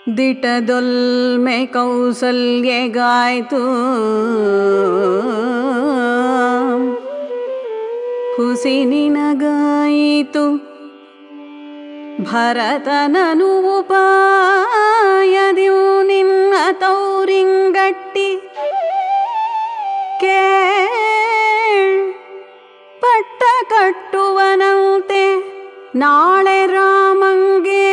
ದಿಟದೊಲ್ಮೆ ಕೌಸಲ್ಯಗಾಯ್ತು ಹುಸಿನಿನಗಾಯಿತು ಭರತನನು ಉಪಾಯದಿವು ನಿನ್ನ ತೌರಿಂಗಟ್ಟಿ ಕೇಳ್ ಪಟ್ಟ ಕಟ್ಟುವನಂತೆ ನಾಳೆ ರಾಮಂಗೆ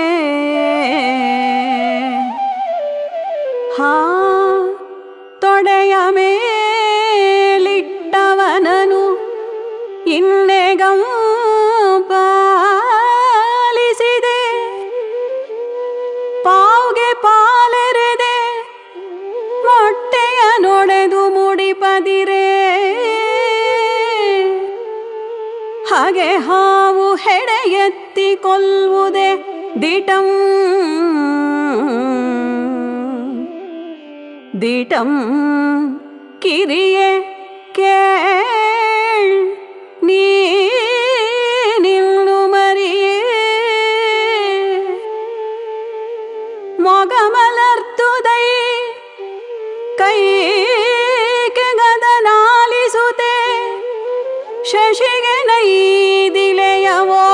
ಹಾ ತೊಡೆಯ ಮೇಲಿಟ್ಟವನನು ಇನ್ನೆಗಂ ಪಾಲಿಸಿದೆ ಪಾವ್ಗೆ ಪಾಲೆರೆದೆ ಮೊಟ್ಟೆಯ ನೊಡೆದು ಮುಡಿಪದಿರೆ ಹಾಗೆ ಹಾವು ಹೆಡೆ ಎತ್ತಿ ಕೊಲ್ಲುವುದೇ ದಿಟಂ ದಿಟಂ ಕಿರಿಯೆ ಕೇಳ್ ನೀನಿಲ್ಲು ಮರಿಯೇ ಮೊಗಮಲರ್ತುದೈ ಕೈಗೆ ಗದನಾಲಿಸುತ್ತೆ ಶಶಿಗೆ ನೈದಿಲೆಯವೋ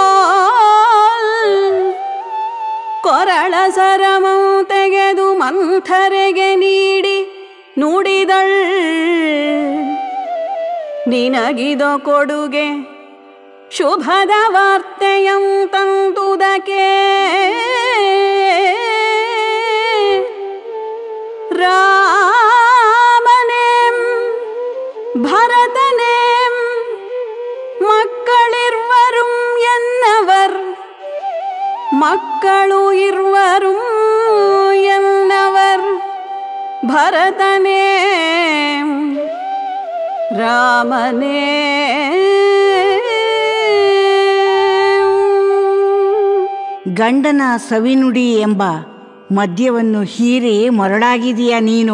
ಕೊರಳ ಸರಮಂ ತೆಗೆದು ಮಂಥರೆಗೆ ನೀಡಿ ನುಡಿದಳ್ ನಿನಗಿದೊ ಕೊಡುಗೆ ಶುಭದ ವಾರ್ತೆಯಂ ತಂದುದಕ್ಕೆ ರಾಮನೇಂ ಭರತನೇಂ ಮಕ್ಕಳಿರ್ವரும் എന്നവർ ಮಕ್ಕಳು ಇರುವರು ಎನ್ನವರ್ ಭರತನೇ ರಾಮನೇ ಗಂಡನ ಸವಿನುಡಿ ಎಂಬ ಮದ್ಯವನ್ನು ಹೀರಿ ಮರಳಾಗಿದೆಯಾ ನೀನು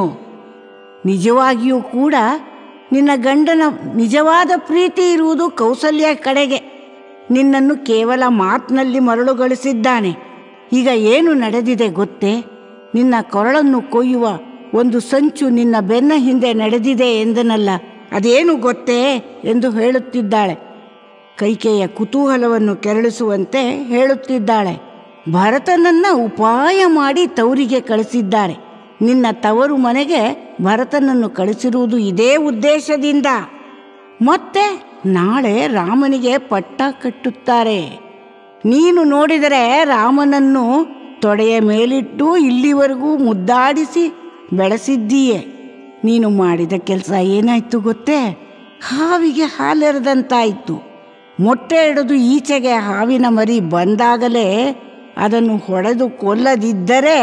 ನಿಜವಾಗಿಯೂ ಕೂಡ ನಿನ್ನ ಗಂಡನ ನಿಜವಾದ ಪ್ರೀತಿ ಇರುವುದು ಕೌಸಲ್ಯ ಕಡೆಗೆ ನಿನ್ನನ್ನು ಕೇವಲ ಮಾತಿನಲ್ಲಿ ಮರಳುಗೊಳಿಸಿದ್ದಾನೆ ಈಗ ಏನು ನಡೆದಿದೆ ಗೊತ್ತೇ ನಿನ್ನ ಕೊರಳನ್ನು ಕೊಯ್ಯುವ ಒಂದು ಸಂಚು ನಿನ್ನ ಬೆನ್ನ ಹಿಂದೆ ನಡೆದಿದೆ ಎಂದನಲ್ಲ ಅದೇನು ಗೊತ್ತೇ ಎಂದು ಹೇಳುತ್ತಿದ್ದಾಳೆ ಕೈಕೆಯ ಕುತೂಹಲವನ್ನು ಕೆರಳಿಸುವಂತೆ ಹೇಳುತ್ತಿದ್ದಾಳೆ ಭರತನನ್ನ ಉಪಾಯ ಮಾಡಿ ತವರಿಗೆ ಕಳಿಸಿದ್ದಾರೆ ನಿನ್ನ ತವರು ಮನೆಗೆ ಭರತನನ್ನು ಕಳಿಸಿರುವುದು ಇದೇ ಉದ್ದೇಶದಿಂದ ಮತ್ತೆ ನಾಳೆ ರಾಮನಿಗೆ ಪಟ್ಟ ಕಟ್ಟುತ್ತಾರೆ ನೀನು ನೋಡಿದರೆ ರಾಮನನ್ನು ತೊಡೆಯ ಮೇಲಿಟ್ಟು ಇಲ್ಲಿವರೆಗೂ ಮುದ್ದಾಡಿಸಿ ಬೆಳೆಸಿದ್ದೀಯೆ ನೀನು ಮಾಡಿದ ಕೆಲಸ ಏನಾಯ್ತು ಗೊತ್ತೇ ಹಾವಿಗೆ ಹಾಲೆರೆದಂತಾಯಿತು ಮೊಟ್ಟೆ ಹಿಡಿದು ಈಚೆಗೆ ಹಾವಿನ ಮರಿ ಬಂದಾಗಲೇ ಅದನ್ನು ಹೊಡೆದು ಕೊಲ್ಲದಿದ್ದರೆ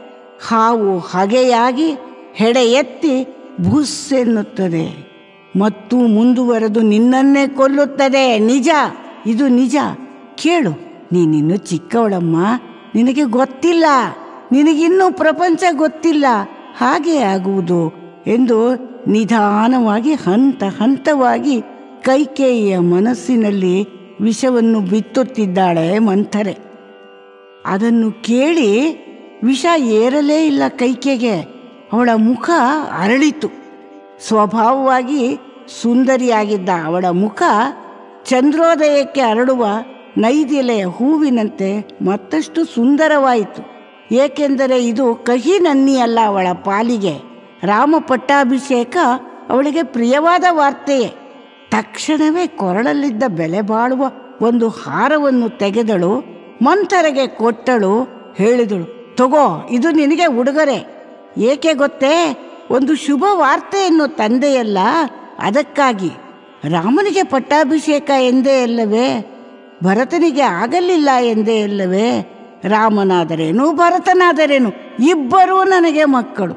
ಹಾವು ಹಗೆಯಾಗಿ ಹೆಡೆ ಎತ್ತಿ ಬುಸ್ಸೆನ್ನುತ್ತದೆ ಮತ್ತು ಮುಂದುವರೆದು ನಿನ್ನನ್ನೇ ಕೊಲ್ಲುತ್ತದೆ ನಿಜ ಇದು ನಿಜ ಕೇಳು ನೀನಿನ್ನು ಚಿಕ್ಕವಳಮ್ಮ ನಿನಗೆ ಗೊತ್ತಿಲ್ಲ ನಿನಗಿನ್ನೂ ಪ್ರಪಂಚ ಗೊತ್ತಿಲ್ಲ ಹಾಗೆ ಆಗುವುದು ಎಂದು ನಿಧಾನವಾಗಿ ಹಂತ ಹಂತವಾಗಿ ಕೈಕೇಯಿಯ ಮನಸ್ಸಿನಲ್ಲಿ ವಿಷವನ್ನು ಬಿತ್ತುತ್ತಿದ್ದಾಳೆ ಮಂಥರೆ ಅದನ್ನು ಕೇಳಿ ವಿಷ ಏರಲೇ ಇಲ್ಲ ಕೈಕೆಗೆ ಅವಳ ಮುಖ ಅರಳಿತು ಸ್ವಭಾವವಾಗಿ ಸುಂದರಿಯಾಗಿದ್ದ ಅವಳ ಮುಖ ಚಂದ್ರೋದಯಕ್ಕೆ ಅರಳುವ ನೈದಿಲೆಯ ಹೂವಿನಂತೆ ಮತ್ತಷ್ಟು ಸುಂದರವಾಯಿತು ಏಕೆಂದರೆ ಇದು ಕಹಿ ನನ್ನಿಯಲ್ಲ ಅವಳ ಪಾಲಿಗೆ ರಾಮ ಪಟ್ಟಾಭಿಷೇಕ ಅವಳಿಗೆ ಪ್ರಿಯವಾದ ವಾರ್ತೆಯೇ ತಕ್ಷಣವೇ ಕೊರಳಲ್ಲಿದ್ದ ಬೆಲೆ ಬಾಳುವ ಒಂದು ಹಾರವನ್ನು ತೆಗೆದಳು ಮಂಥರೆಗೆ ಕೊಟ್ಟಳು ಹೇಳಿದಳು ತಗೋ ಇದು ನಿನಗೆ ಉಡುಗೊರೆ ಏಕೆ ಗೊತ್ತೇ ಒಂದು ಶುಭ ವಾರ್ತೆಯನ್ನು ತಂದೆಯಲ್ಲ ಅದಕ್ಕಾಗಿ ರಾಮನಿಗೆ ಪಟ್ಟಾಭಿಷೇಕ ಎಂದೇ ಅಲ್ಲವೇ ಭರತನಿಗೆ ಆಗಲಿಲ್ಲ ಎಂದೇ ಅಲ್ಲವೇ ರಾಮನಾದರೇನು ಭರತನಾದರೇನು ಇಬ್ಬರೂ ನನಗೆ ಮಕ್ಕಳು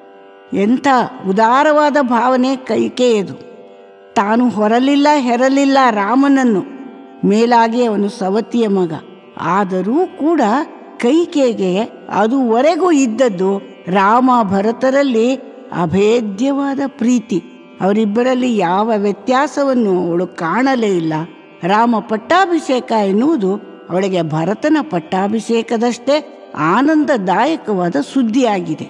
ಎಂಥ ಉದಾರವಾದ ಭಾವನೆ ಕೈಕೆಯದು ತಾನು ಹೊರಲಿಲ್ಲ ಹೆರಲಿಲ್ಲ ರಾಮನನ್ನು ಮೇಲಾಗಿ ಅವನು ಸವತಿಯ ಮಗ ಆದರೂ ಕೂಡ ಕೈಕೆಗೆ ಅದುವರೆಗೂ ಇದ್ದದ್ದು ರಾಮ ಭರತರಲ್ಲಿ ಅಭೇದ್ಯವಾದ ಪ್ರೀತಿ ಅವರಿಬ್ಬರಲ್ಲಿ ಯಾವ ವ್ಯತ್ಯಾಸವನ್ನು ಅವಳು ಕಾಣಲೇ ಇಲ್ಲ ರಾಮ ಪಟ್ಟಾಭಿಷೇಕ ಎನ್ನುವುದು ಅವಳಿಗೆ ಭರತನ ಪಟ್ಟಾಭಿಷೇಕದಷ್ಟೇ ಆನಂದದಾಯಕವಾದ ಸುದ್ದಿಯಾಗಿದೆ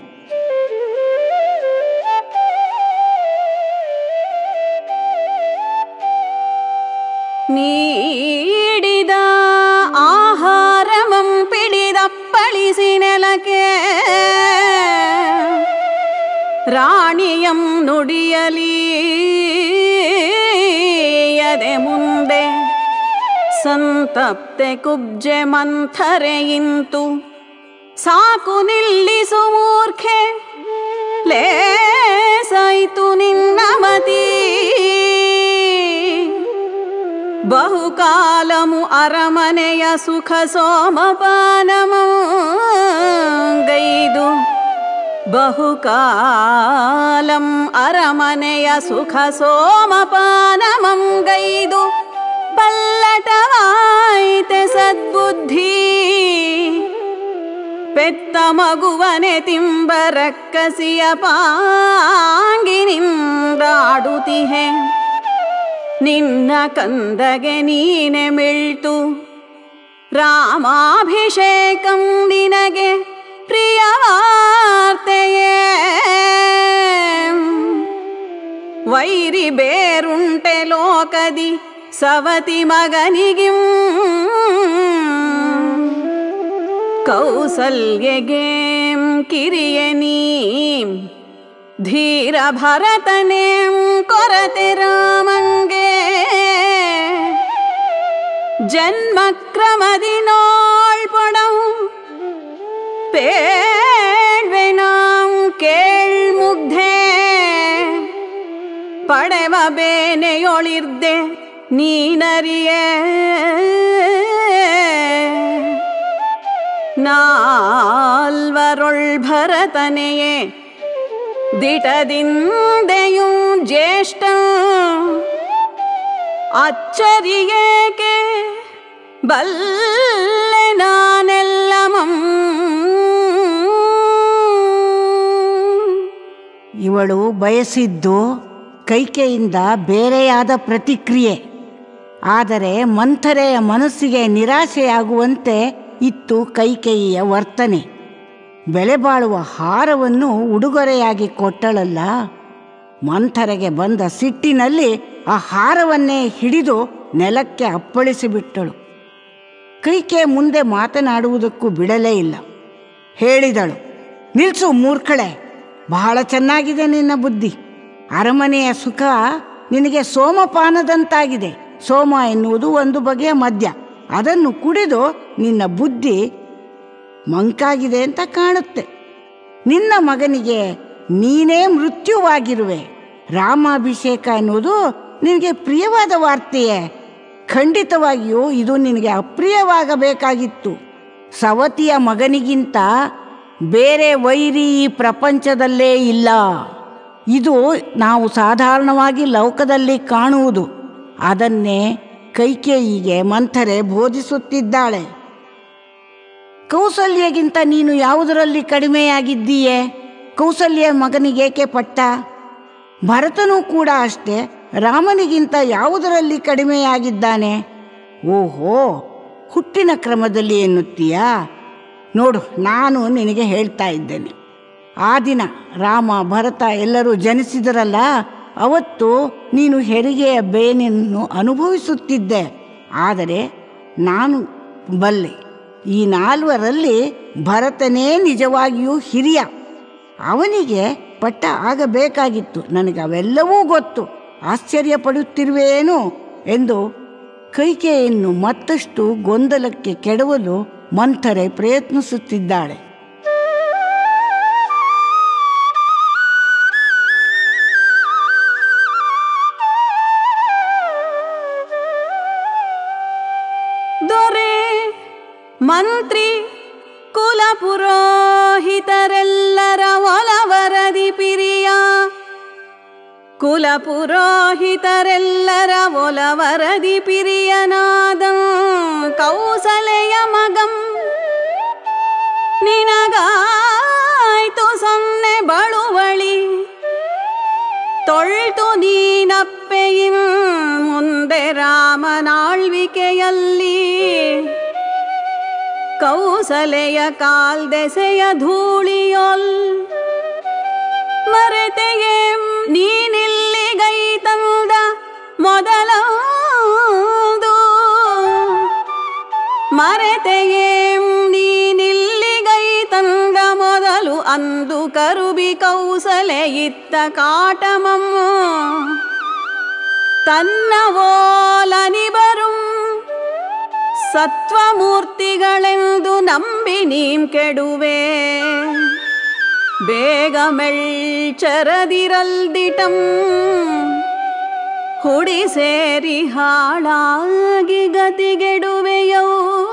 ನೀಡಿದ ಆಹಾರಮಂ ಪಿಡಿದಪ್ಪಳಿಸಿ ನೆಲಕ್ಕೆ ರಾಣಿಯಂ ನುಡಿಯಲಿ ಎದೆ ಮುಂದೆ ಸಂತಪ್ತೆ ಕುಬ್ಜೆ ಮಂಥರೆ ಇಂತು ಸಾಕು ನಿಲ್ಲಿಸು ಮೂರ್ಖೆ ಲೇಸಾಯ್ತು ನಿನ್ನ ಮತಿ ಬಹುಕಾಲಮು ಅರಮನೆಯ ಸುಖ ಸೋಮಪಾನಮು ಗೈದು ಬಹುಕಾಲಂ ಅರಮನೆಯ ಸುಖ ಸೋಮಪಾನಮಂ ಗೈದು ಪಲ್ಲಟವಾಯಿತೆ ಸದ್ಬುದ್ಧಿ ಪೆತ್ತ ಮಗುವನೆ ತಿಂಬರಕ್ಕಸಿಯ ಪಾಂಗಿನಿಂದಾಡುತ್ತಿಹೆ ನಿನ್ನ ಕಂದಗೆ ನೀನೆ ಮಿಳ್ತು ರಾಮಾಭಿಷೇಕಂ ನಿನಗೆ ಪ್ರಿಯವಾರ್ತೆಯೇ ವೈರಿ ಬೇರುಂಟೆ ಲೋಕದಿ ಸವತಿ ಮಗನಿಗಿಂ ಕೌಸಲ್ಯಗೇಂ ಕಿರಿಯ ನೀಂ ಧೀರ ಭರತನೇಂ ಕೊರತೆ ರಾಮಂಗೆ ಜನ್ಮಕ್ರಮದಿ ನೋಳ್ಪೊಡಂ ಪೇಳ್ವೆನಾಂ ಕೇಳ್ಮುಗ್ಧೆ ಪಡೆವ ಬೇನೆಯೊಳಿರ್ದೆ ನೀನರಿಯೇ ನಾಲ್ವರೊಳ್ ಭರತನೆಯೇ ದಿಟದಿಂದೆಯೂ ಜ್ಯೇಷ್ಠ ಅಚ್ಚರಿಯೇಕೆ ಬಲ್ಲೆ ನಾನೆಲ್ಲಮಂ ಇವಳು ಬಯಸಿದ್ದು ಕೈಕೆಯಿಂದ ಬೇರೆಯಾದ ಪ್ರತಿಕ್ರಿಯೆ ಆದರೆ ಮಂಥರೆಯ ಮನಸ್ಸಿಗೆ ನಿರಾಶೆಯಾಗುವಂತೆ ಇತ್ತು ಕೈಕೇಯಿಯ ವರ್ತನೆ ಬೆಲೆ ಬಾಳುವ ಹಾರವನ್ನು ಉಡುಗೊರೆಯಾಗಿ ಕೊಟ್ಟಳಲ್ಲ ಮಂಥರೆಗೆ ಬಂದ ಸಿಟ್ಟಿನಲ್ಲಿ ಆ ಹಾರವನ್ನೇ ಹಿಡಿದು ನೆಲಕ್ಕೆ ಅಪ್ಪಳಿಸಿಬಿಟ್ಟಳು ಕೈಕೆ ಮುಂದೆ ಮಾತನಾಡುವುದಕ್ಕೂ ಬಿಡಲೇ ಇಲ್ಲ ಹೇಳಿದಳು ನಿಲ್ಸು ಮೂರ್ಖಳೆ ಬಹಳ ಚೆನ್ನಾಗಿದೆ ನಿನ್ನ ಬುದ್ಧಿ ಅರಮನೆಯ ಸುಖ ನಿನಗೆ ಸೋಮಪಾನದಂತಾಗಿದೆ ಸೋಮ ಎನ್ನುವುದು ಒಂದು ಬಗೆಯ ಮದ್ಯ ಅದನ್ನು ಕುಡಿದು ನಿನ್ನ ಬುದ್ಧಿ ಮಂಕಾಗಿದೆ ಅಂತ ಕಾಣುತ್ತೆ ನಿನ್ನ ಮಗನಿಗೆ ನೀನೇ ಮೃತ್ಯುವಾಗಿರುವೆ ರಾಮಾಭಿಷೇಕ ಎನ್ನುವುದು ನಿನಗೆ ಪ್ರಿಯವಾದ ವಾರ್ತೆಯೇ ಖಂಡಿತವಾಗಿಯೂ ಇದು ನಿನಗೆ ಅಪ್ರಿಯವಾಗಬೇಕಾಗಿತ್ತು ಸವತಿಯ ಮಗನಿಗಿಂತ ಬೇರೆ ವೈರಿ ಈ ಪ್ರಪಂಚದಲ್ಲೇ ಇಲ್ಲ ಇದು ನಾವು ಸಾಧಾರಣವಾಗಿ ಲೋಕದಲ್ಲಿ ಕಾಣುವುದು ಅದನ್ನೇ ಕೈಕೇಯಿಗೆ ಮಂಥರೆ ಬೋಧಿಸುತ್ತಿದ್ದಾಳೆ ಕೌಸಲ್ಯಗಿಂತ ನೀನು ಯಾವುದರಲ್ಲಿ ಕಡಿಮೆಯಾಗಿದ್ದೀಯೇ ಕೌಸಲ್ಯ ಮಗನಿಗೇಕೆ ಪಟ್ಟ ಭರತನೂ ಕೂಡ ಅಷ್ಟೇ ರಾಮನಿಗಿಂತ ಯಾವುದರಲ್ಲಿ ಕಡಿಮೆಯಾಗಿದ್ದಾನೆ ಓಹೋ ಹುಟ್ಟಿನ ಕ್ರಮದಲ್ಲಿ ಎನ್ನುತ್ತೀಯಾ ನೋಡು ನಾನು ನಿನಗೆ ಹೇಳ್ತಾ ಇದ್ದೇನೆ ಆ ದಿನ ರಾಮ ಭರತ ಎಲ್ಲರೂ ಜನಿಸಿದರಲ್ಲ ಅವತ್ತು ನೀನು ಹೆರಿಗೆಯ ಬೇನೆಯನ್ನು ಅನುಭವಿಸುತ್ತಿದ್ದೆ ಆದರೆ ನಾನು ಬಲ್ಲೆ ಈ ನಾಲ್ವರಲ್ಲಿ ಭರತನೇ ನಿಜವಾಗಿಯೂ ಹಿರಿಯ ಅವನಿಗೆ ಪಟ್ಟ ಆಗಬೇಕಾಗಿತ್ತು ನನಗೆ ಅವೆಲ್ಲವೂ ಗೊತ್ತು ಆಶ್ಚರ್ಯ ಪಡುತ್ತಿರುವೇನು ಎಂದು ಕೈಕೆಯನ್ನು ಮತ್ತಷ್ಟು ಗೊಂದಲಕ್ಕೆ ಕೆಡವಲು ಮಂಥರೆ ಪ್ರಯತ್ನಿಸುತ್ತಿದ್ದಾಳೆ ದೊರೆ ಮಂತ್ರಿ ಕುಲ ಪುರೋಹಿತರೆಲ್ಲರ ಒಲವರದಿ ಪಿರಿಯ ಕುಲ ಪುರೋಹಿತರೆಲ್ಲರ ಒಲವರದಿ ಪಿರಿಯನಾದ ಕೌಸಲೆಯ ಮಗಂ ನಿನಗಾಯ್ತು ಸೊನ್ನೆ ಬಳುವಳಿ ತೊಳ್ತು ನೀನಪ್ಪೆಯಿಂ ಮುಂದೆ ರಾಮನಾಳ್ವಿಕೆಯಲ್ಲಿ ಕೌಸಲೆಯ ಕಾಲ್ದೆಸೆಯ ಧೂಳಿಯೊಲ್ ಮರೆತೆಯೇ ನೀನಿಲ್ಲಿಗೈ ತಂದ ಮೊದಲದು ಮರೆತೆಯೇ ನೀನಿಲ್ಲಿಗೈ ತಂದ ಮೊದಲು ಅಂದು ಕರುಬಿ ಕೌಸಲೆ ಇತ್ತ ಕಾಟಮಮ್ಮ ತನ್ನ ಓಲನಿ ಬರುಂ ಸತ್ವಮೂರ್ತಿಗಳೆಂದು ನಂಬಿ ನೀಂ ಕೆಡುವೆ ಬೇಗ ಮೆಳ್ಚರದಿರಲ್ದಿಟಂ ಹುಡಿ ಸೇರಿ ಹಾಳಾಗಿ ಗತಿಗೆಡುವೆಯೋ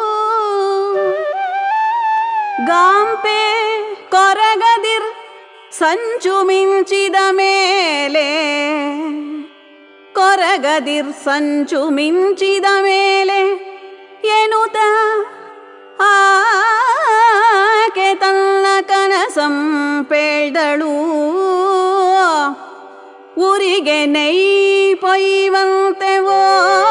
ಗಾಂಪೆ ಕೊರಗದಿರ್ ಸಂಚು ಮಿಂಚಿದ ಮೇಲೆ ಕೊರಗದಿರ್ ಸಂಚು ಮಿಂಚಿದ ಮೇಲೆ ಎನುತ ಆಕೆ ತನ್ನ ಕನಸಂ ಪೇಳ್ದಳು ಊರಿಗೆ ನೈ ಪೊಯ್ಯುವಂತೆ ಓ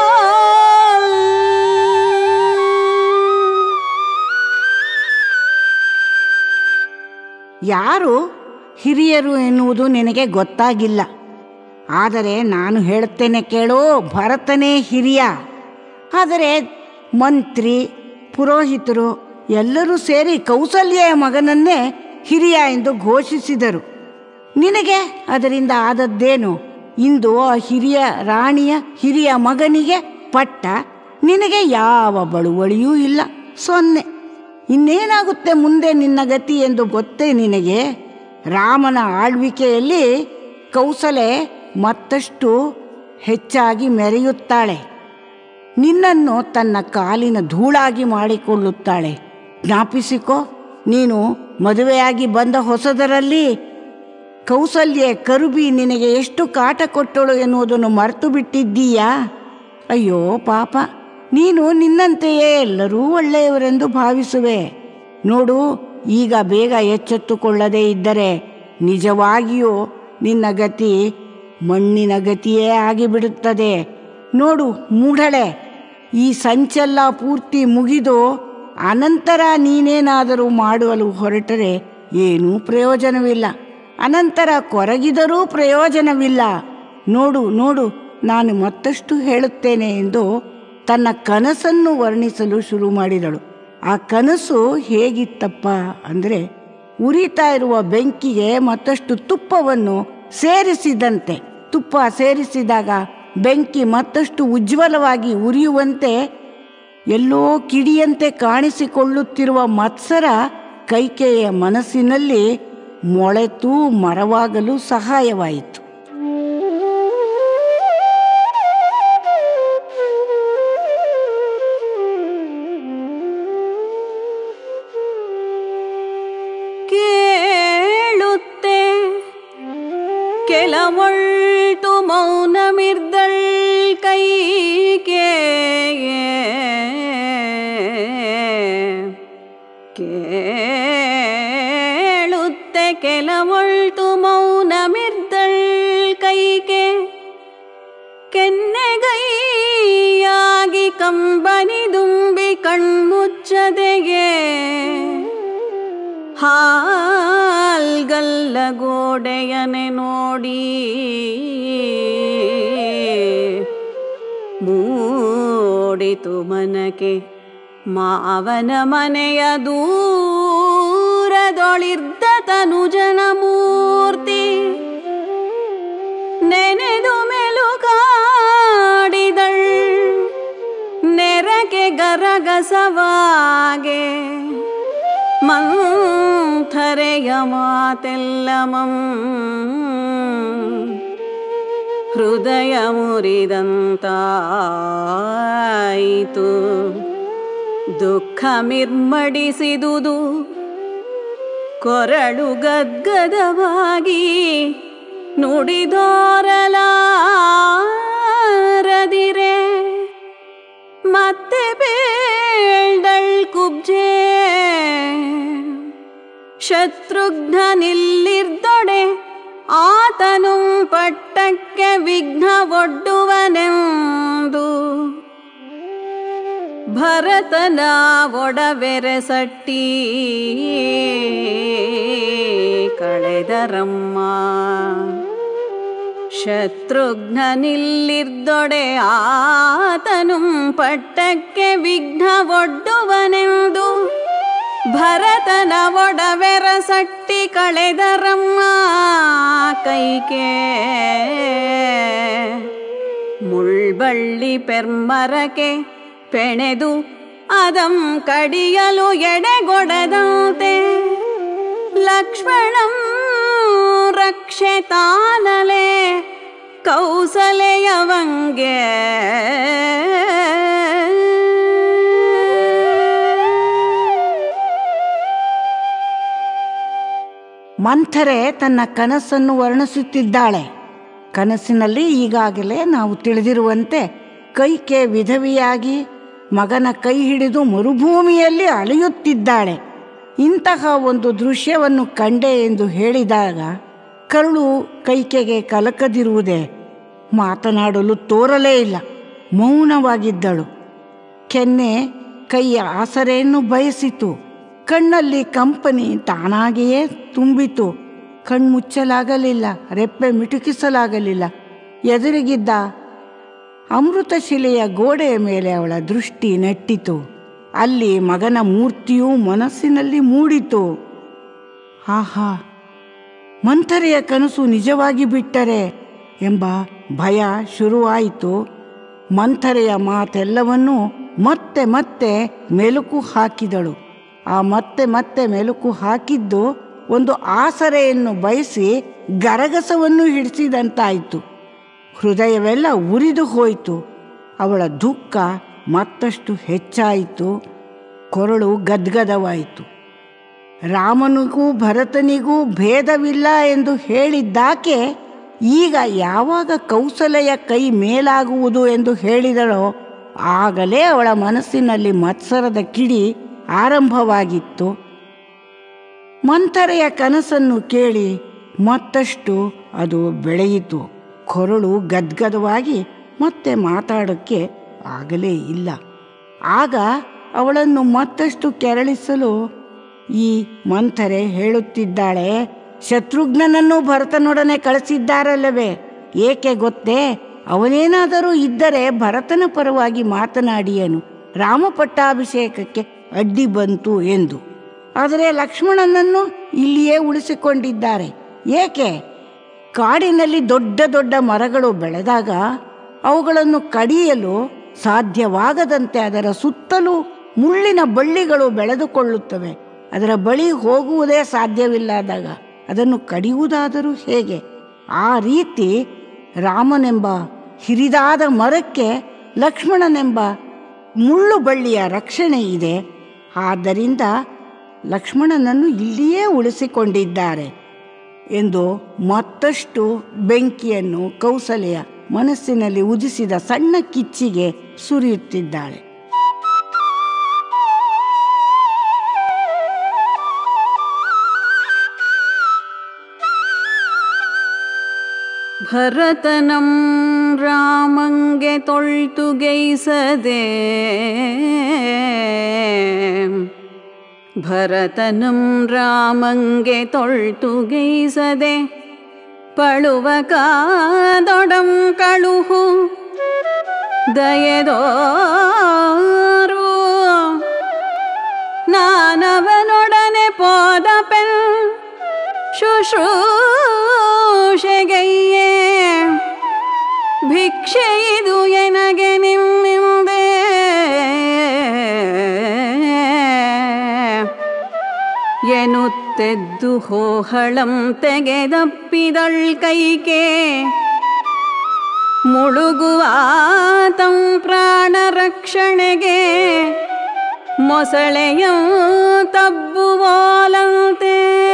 ಯಾರು ಹಿರಿಯರು ಎನ್ನುವುದು ನಿನಗೆ ಗೊತ್ತಾಗಿಲ್ಲ ಆದರೆ ನಾನು ಹೇಳುತ್ತೇನೆ ಕೇಳೋ ಭರತನೇ ಹಿರಿಯ ಆದರೆ ಮಂತ್ರಿ ಪುರೋಹಿತರು ಎಲ್ಲರೂ ಸೇರಿ ಕೌಸಲ್ಯ ಮಗನನ್ನೇ ಹಿರಿಯ ಎಂದು ಘೋಷಿಸಿದರು ನಿನಗೆ ಅದರಿಂದ ಆದದ್ದೇನು ಇಂದು ಆ ಹಿರಿಯ ರಾಣಿಯ ಹಿರಿಯ ಮಗನಿಗೆ ಪಟ್ಟ ನಿನಗೆ ಯಾವ ಬಳುವಳಿಯೂ ಇಲ್ಲ ಸೊನ್ನೆ ಇನ್ನೇನಾಗುತ್ತೆ ಮುಂದೆ ನಿನ್ನ ಗತಿ ಎಂದು ಗೊತ್ತೇ ನಿನಗೆ ರಾಮನ ಆಳ್ವಿಕೆಯಲ್ಲಿ ಕೌಸಲೆ ಮತ್ತಷ್ಟು ಹೆಚ್ಚಾಗಿ ಮೆರೆಯುತ್ತಾಳೆ ನಿನ್ನನ್ನು ತನ್ನ ಕಾಲಿನ ಧೂಳಾಗಿ ಮಾಡಿಕೊಳ್ಳುತ್ತಾಳೆ ಜ್ಞಾಪಿಸಿಕೋ ನೀನು ಮದುವೆಯಾಗಿ ಬಂದ ಹೊಸದರಲ್ಲಿ ಕೌಸಲ್ಯ ಕರುಬಿ ನಿನಗೆ ಎಷ್ಟು ಕಾಟ ಕೊಟ್ಟಳು ಎನ್ನುವುದನ್ನು ಮರೆತು ಬಿಟ್ಟಿದ್ದೀಯಾ ಅಯ್ಯೋ ಪಾಪ ನೀನು ನಿನ್ನಂತೆಯೇ ಎಲ್ಲರೂ ಒಳ್ಳೆಯವರೆಂದು ಭಾವಿಸುವೆ ನೋಡು ಈಗ ಬೇಗ ಎಚ್ಚೆತ್ತುಕೊಳ್ಳದೇ ಇದ್ದರೆ ನಿಜವಾಗಿಯೂ ನಿನ್ನ ಗತಿ ಮಣ್ಣಿನ ಗತಿಯೇ ಆಗಿಬಿಡುತ್ತದೆ ನೋಡು ಮೂಢಳೆ ಈ ಸಂಚೆಲ್ಲ ಪೂರ್ತಿ ಮುಗಿದು ಅನಂತರ ನೀನೇನಾದರೂ ಮಾಡಲು ಹೊರಟರೆ ಏನೂ ಪ್ರಯೋಜನವಿಲ್ಲ ಅನಂತರ ಕೊರಗಿದರೂ ಪ್ರಯೋಜನವಿಲ್ಲ ನೋಡು ನೋಡು ನಾನು ಮತ್ತಷ್ಟು ಹೇಳುತ್ತೇನೆ ಎಂದು ತನ್ನ ಕನಸನ್ನು ವರ್ಣಿಸಲು ಶುರು ಮಾಡಿದಳು ಆ ಕನಸು ಹೇಗಿತ್ತಪ್ಪ ಅಂದರೆ ಉರಿತಾ ಇರುವ ಬೆಂಕಿಗೆ ಮತ್ತಷ್ಟು ತುಪ್ಪವನ್ನು ಸೇರಿಸಿದಂತೆ ತುಪ್ಪ ಸೇರಿಸಿದಾಗ ಬೆಂಕಿ ಮತ್ತಷ್ಟು ಉಜ್ವಲವಾಗಿ ಉರಿಯುವಂತೆ ಎಲ್ಲೋ ಕಿಡಿಯಂತೆ ಕಾಣಿಸಿಕೊಳ್ಳುತ್ತಿರುವ ಮತ್ಸರ ಕೈಕೆಯ ಮನಸ್ಸಿನಲ್ಲಿ ಮೊಳೆತು ಮರವಾಗಲು ಸಹಾಯವಾಯಿತು ಕೇಳುತ್ತೆ ಕೆಲವೊಳ್ತು ಮೌನಮಿರ್ದಳ್ ಕೈಗೆ ಕೇಳುತ್ತೆ ಕೆಲವೊಳ್ತು ಮೌನಮಿರ್ದಳ್ ಕೈಗೆ ಕೆನ್ನೆಗೈಯಾಗಿ ಕಂಬನಿ ದುಂಬಿ ಕಣ್ಮುಚ್ಚದೆಗೆ ಹಾಲ್ಗಲ್ಲ ಗೋಡೆಯನೆ ನೋಡಿ ಮೂಡಿತು ಮನಕ್ಕೆ ಮಾವನ ಮನೆಯ ದೂರದೊಳಿರ್ದ ತನುಜನ ಮೂರ್ತಿ ನೆನೆದು ಮೆಲುಕಾಡಿದಳ್ ನೆರಕೆ ಗರಗಸವಾಗೆ ಮಂಥರೆಯ ಮಾತೆಲ್ಲಮಂ ಹೃದಯ ಮುರಿದಂತಾಯಿತು ದುಃಖ ಮಿರ್ಮಡಿಸಿದುದು ಕೊರಳು ಗದ್ಗದವಾಗಿ ನುಡಿದೋರಲಾರದಿರೆ ಮತ್ತೆ ಬೇಳ್ದಳ್ ಕುಬ್ಜೆ ಶತ್ರುಘ್ನಿಲ್ಲಿರ್ದೊಡೆ ಆತನು ಪಟ್ಟಕ್ಕೆ ವಿಘ್ನ ಒಡ್ಡುವನೆಂದು ಭರತನ ಒಡವೆರೆ ಸಟ್ಟಿ ಕಳೆದರಮ್ಮ ಶತ್ರುಘ್ನನಿಲ್ಲಿರ್ದೊಡೆ ಆತನು ಪಟ್ಟಕ್ಕೆ ವಿಘ್ನ ಒಡ್ಡುವನೆಂದು ಭರತನ ಒಡವೆರ ಸಟ್ಟಿ ಕಳೆದರಮ್ಮ ಕೈಕೆ ಮುಳ್ಬಳ್ಳಿ ಪೆರ್ಮರಕೆ ಪೆಣೆದು ಅದಂ ಕಡಿಯಲು ಎಡೆಗೊಡದಂತೆ ಲಕ್ಷ್ಮಣಂ ರಕ್ಷೆ ತಾನಲೆ ಕೌಸಲೆಯವಂಗೆ ಮಂಥರೆ ತನ್ನ ಕನಸನ್ನು ವರ್ಣಿಸುತ್ತಿದ್ದಾಳೆ ಕನಸಿನಲ್ಲಿ ಈಗಾಗಲೇ ನಾವು ತಿಳಿದಿರುವಂತೆ ಕೈಕೆ ವಿಧವಿಯಾಗಿ ಮಗನ ಕೈ ಹಿಡಿದು ಮರುಭೂಮಿಯಲ್ಲಿ ಅಲೆಯುತ್ತಿದ್ದಾಳೆ ಇಂತಹ ಒಂದು ದೃಶ್ಯವನ್ನು ಕಂಡೆ ಎಂದು ಹೇಳಿದಾಗ ಕರುಳು ಕೈಕೆಗೆ ಕಲಕದಿರುವುದೇ ಮಾತನಾಡಲು ತೋರಲೇ ಇಲ್ಲ ಮೌನವಾಗಿದ್ದಳು ಕೆನ್ನೆ ಕೈಯ ಆಸರೆಯನ್ನು ಬಯಸಿತು ಕಣ್ಣಲ್ಲಿ ಕಂಪನಿ ತಾನಾಗಿಯೇ ತುಂಬಿತು ಕಣ್ಮುಚ್ಚಲಾಗಲಿಲ್ಲ ರೆಪ್ಪೆ ಮಿಟುಕಿಸಲಾಗಲಿಲ್ಲ ಎದುರಿಗಿದ್ದ ಅಮೃತಶಿಲೆಯ ಗೋಡೆಯ ಮೇಲೆ ಅವಳ ದೃಷ್ಟಿ ನೆಟ್ಟಿತು ಅಲ್ಲಿ ಮಗನ ಮೂರ್ತಿಯು ಮನಸ್ಸಿನಲ್ಲಿ ಮೂಡಿತು ಆಹಾ ಮಂಥರೆಯ ಕನಸು ನಿಜವಾಗಿ ಬಿಟ್ಟರೆ ಎಂಬ ಭಯ ಶುರುವಾಯಿತು ಮಂಥರೆಯ ಮಾತೆಲ್ಲವನ್ನೂ ಮತ್ತೆ ಮತ್ತೆ ಮೆಲುಕು ಹಾಕಿದಳು ಆ ಮತ್ತೆ ಮತ್ತೆ ಮೆಲುಕು ಹಾಕಿದ್ದು ಒಂದು ಆಸರೆಯನ್ನು ಬಯಸಿ ಗರಗಸವನ್ನು ಹಿಡಿಸಿದಂತಾಯಿತು ಹೃದಯವೆಲ್ಲ ಉರಿದು ಹೋಯಿತು ಅವಳ ದುಃಖ ಮತ್ತಷ್ಟು ಹೆಚ್ಚಾಯಿತು ಕೊರಳು ಗದ್ಗದವಾಯಿತು ರಾಮನಿಗೂ ಭರತನಿಗೂ ಭೇದವಿಲ್ಲ ಎಂದು ಹೇಳಿದ್ದಾಕೆ ಈಗ ಯಾವಾಗ ಕೌಸಲೆಯ ಕೈ ಮೇಲಾಗುವುದು ಎಂದು ಹೇಳಿದಳೋ ಆಗಲೇ ಅವಳ ಮನಸ್ಸಿನಲ್ಲಿ ಮತ್ಸರದ ಕಿಡಿ ಆರಂಭವಾಗಿತ್ತು ಮಂಥರೆಯ ಕನಸನ್ನು ಕೇಳಿ ಮತ್ತಷ್ಟು ಅದು ಬೆಳೆಯಿತು ಕೊರಳು ಗದ್ಗದವಾಗಿ ಮತ್ತೆ ಮಾತಾಡೋಕ್ಕೆ ಆಗಲೇ ಇಲ್ಲ ಆಗ ಅವಳನ್ನು ಮತ್ತಷ್ಟು ಕೆರಳಿಸಲು ಈ ಮಂಥರೆ ಹೇಳುತ್ತಿದ್ದಾಳೆ ಶತ್ರುಘ್ನನನ್ನು ಭರತನೊಡನೆ ಕಳಿಸಿದ್ದಾರಲ್ಲವೇ ಏಕೆ ಗೊತ್ತೇ ಅವನೇನಾದರೂ ಇದ್ದರೆ ಭರತನ ಪರವಾಗಿ ಮಾತನಾಡಿಯನು ರಾಮಪಟ್ಟಾಭಿಷೇಕಕ್ಕೆ ಅಡ್ಡಿ ಬಂತು ಎಂದು ಆದರೆ ಲಕ್ಷ್ಮಣನನ್ನು ಇಲ್ಲಿಯೇ ಉಳಿಸಿಕೊಂಡಿದ್ದಾರೆ ಏಕೆ ಕಾಡಿನಲ್ಲಿ ದೊಡ್ಡ ದೊಡ್ಡ ಮರಗಳು ಬೆಳೆದಾಗ ಅವುಗಳನ್ನು ಕಡಿಯಲು ಸಾಧ್ಯವಾಗದಂತೆ ಅದರ ಸುತ್ತಲೂ ಮುಳ್ಳಿನ ಬಳ್ಳಿಗಳು ಬೆಳೆದುಕೊಳ್ಳುತ್ತವೆ ಅದರ ಬಳಿ ಹೋಗುವುದೇ ಸಾಧ್ಯವಿಲ್ಲದಾಗ ಅದನ್ನು ಕಡಿಯುವುದಾದರೂ ಹೇಗೆ ಆ ರೀತಿ ರಾಮನೆಂಬ ಹಿರಿದಾದ ಮರಕ್ಕೆ ಲಕ್ಷ್ಮಣನೆಂಬ ಮುಳ್ಳು ಬಳ್ಳಿಯ ರಕ್ಷಣೆ ಇದೆ ಆದ್ದರಿಂದ ಲಕ್ಷ್ಮಣನನ್ನು ಇಲ್ಲಿಯೇ ಉಳಿಸಿಕೊಂಡಿದ್ದಾರೆ ಎಂದು ಮತ್ತಷ್ಟು ಬೆಂಕಿಯನ್ನು ಕೌಸಲೆಯ ಮನಸ್ಸಿನಲ್ಲಿ ಉದಿಸಿದ ಸಣ್ಣ ಕಿಚ್ಚಿಗೆ ಸುರಿಯುತ್ತಿದ್ದಾಳೆ ಭರತನಂ ರಾಮಂಗೆ ತೊಳ್ತುಗೈಸದೆ ಭರತನಂ ರಾಮಂಗೆ ತೊಳ್ತುಗೈಸದೆ ಪಳುವ ಕಾದೊಡಂ ಕಳುಹು ದಯದೋರು ನಾನವನೊಡನೆ ಪೋದ ಪೆನ್ ಶುಶ್ರೂಷೆಗೈಯೇ ಭಿಕ್ಷೆ ಇದು ಎನಗೆ ನಿಮ್ಮಿಂದೆ ಎನ್ನುತ್ತೆದ್ದು ಹೋಹಳಂ ತೆಗೆದಪ್ಪಿದಳ್ ಕೈಕೆ ಮುಳುಗುವಾತಂ ಪ್ರಾಣ ರಕ್ಷಣೆಗೆ ಮೊಸಳೆಯ ತಬ್ಬುವೋಲಂತೆ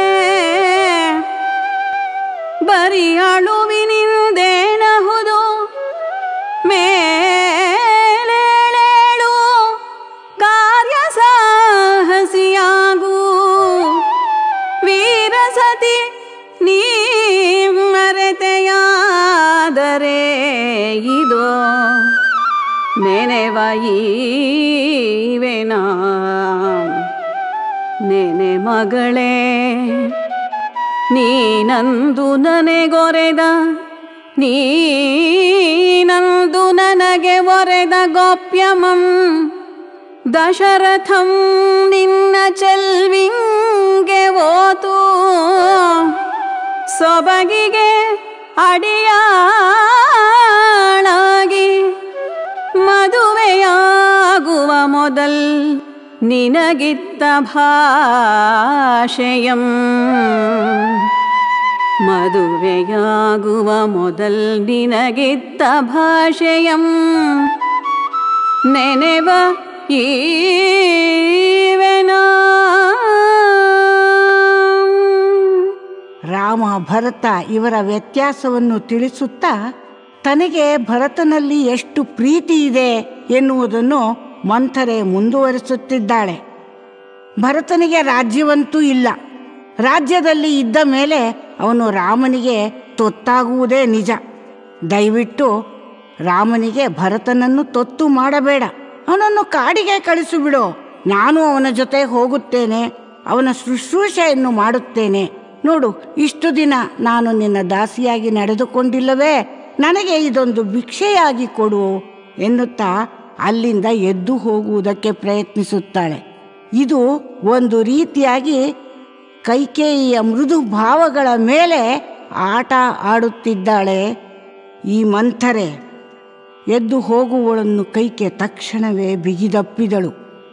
ಬರಿ ಅಳುವಿನಿಂದೇನಹುದು ಮೇಲೇಳು ಕಾರ್ಯ ಸಾಹಸಿಯಾಗು ವೀರಸತಿ ನೀ ಮರೆತೆಯಾದರೆ ಇದೋ ನೆನೆವ ಈವೆನ ನೆನೆ ಮಗಳೇ ನೀನಂದು ನನಗೊರೆದ ನೀನಂದು ನನಗೆ ಒರೆದ ಗೋಪ್ಯಮಂ ದಶರಥಂ ನಿನ್ನ ಚೆಲ್ವಿಂಗೆ ಓತು ಸೊಬಗಿಗೆ ಅಡಿಯಾಳಾಗಿ ಮದುವೆಯಾಗುವ ಮೊದಲ್ ನಿನಗಿತ್ತ ಭಾಷೆಯಂ ಮದುವೆಯಾಗುವ ಮೊದಲ್ ನಿನಗಿತ್ತ ಭಾಷೆಯಂ ನೆನೆವ ಈವೆನಾ ರಾಮ ಭರತ ಇವರ ವ್ಯತ್ಯಾಸವನ್ನು ತಿಳಿಸುತ್ತಾ ತನಗೆ ಭರತನಲ್ಲಿ ಎಷ್ಟು ಪ್ರೀತಿ ಇದೆ ಎನ್ನುವುದನ್ನು ಮಂಥರೆ ಮುಂದುವರಿಸುತ್ತಿದ್ದಾಳೆ ಭರತನಿಗೆ ರಾಜ್ಯವಂತೂ ಇಲ್ಲ ರಾಜ್ಯದಲ್ಲಿ ಇದ್ದ ಮೇಲೆ ಅವನು ರಾಮನಿಗೆ ತೊತ್ತಾಗುವುದೇ ನಿಜ ದಯವಿಟ್ಟು ರಾಮನಿಗೆ ಭರತನನ್ನು ತೊತ್ತು ಮಾಡಬೇಡ ಅವನನ್ನು ಕಾಡಿಗೆ ಕಳಿಸಿಬಿಡು ನಾನು ಅವನ ಜೊತೆ ಹೋಗುತ್ತೇನೆ ಅವನ ಶುಶ್ರೂಷೆಯನ್ನು ಮಾಡುತ್ತೇನೆ ನೋಡು ಇಷ್ಟು ದಿನ ನಾನು ನಿನ್ನ ದಾಸಿಯಾಗಿ ನಡೆದುಕೊಂಡಿಲ್ಲವೇ ನನಗೆ ಇದೊಂದು ಭಿಕ್ಷೆಯಾಗಿ ಕೊಡು ಎನ್ನುತ್ತಾ ಅಲ್ಲಿಂದ ಎದ್ದು ಹೋಗುವುದಕ್ಕೆ ಪ್ರಯತ್ನಿಸುತ್ತಾಳೆ ಇದು ಒಂದು ರೀತಿಯಾಗಿ ಕೈಕೇಯಿಯ ಮೃದು ಭಾವಗಳ ಮೇಲೆ ಆಟ ಆಡುತ್ತಿದ್ದಾಳೆ ಈ ಮಂಥರೆ ಎದ್ದು ಹೋಗುವಳನ್ನು ಕೈಕೆ ತಕ್ಷಣವೇ ಬಿಗಿದಪ್ಪಿದಳು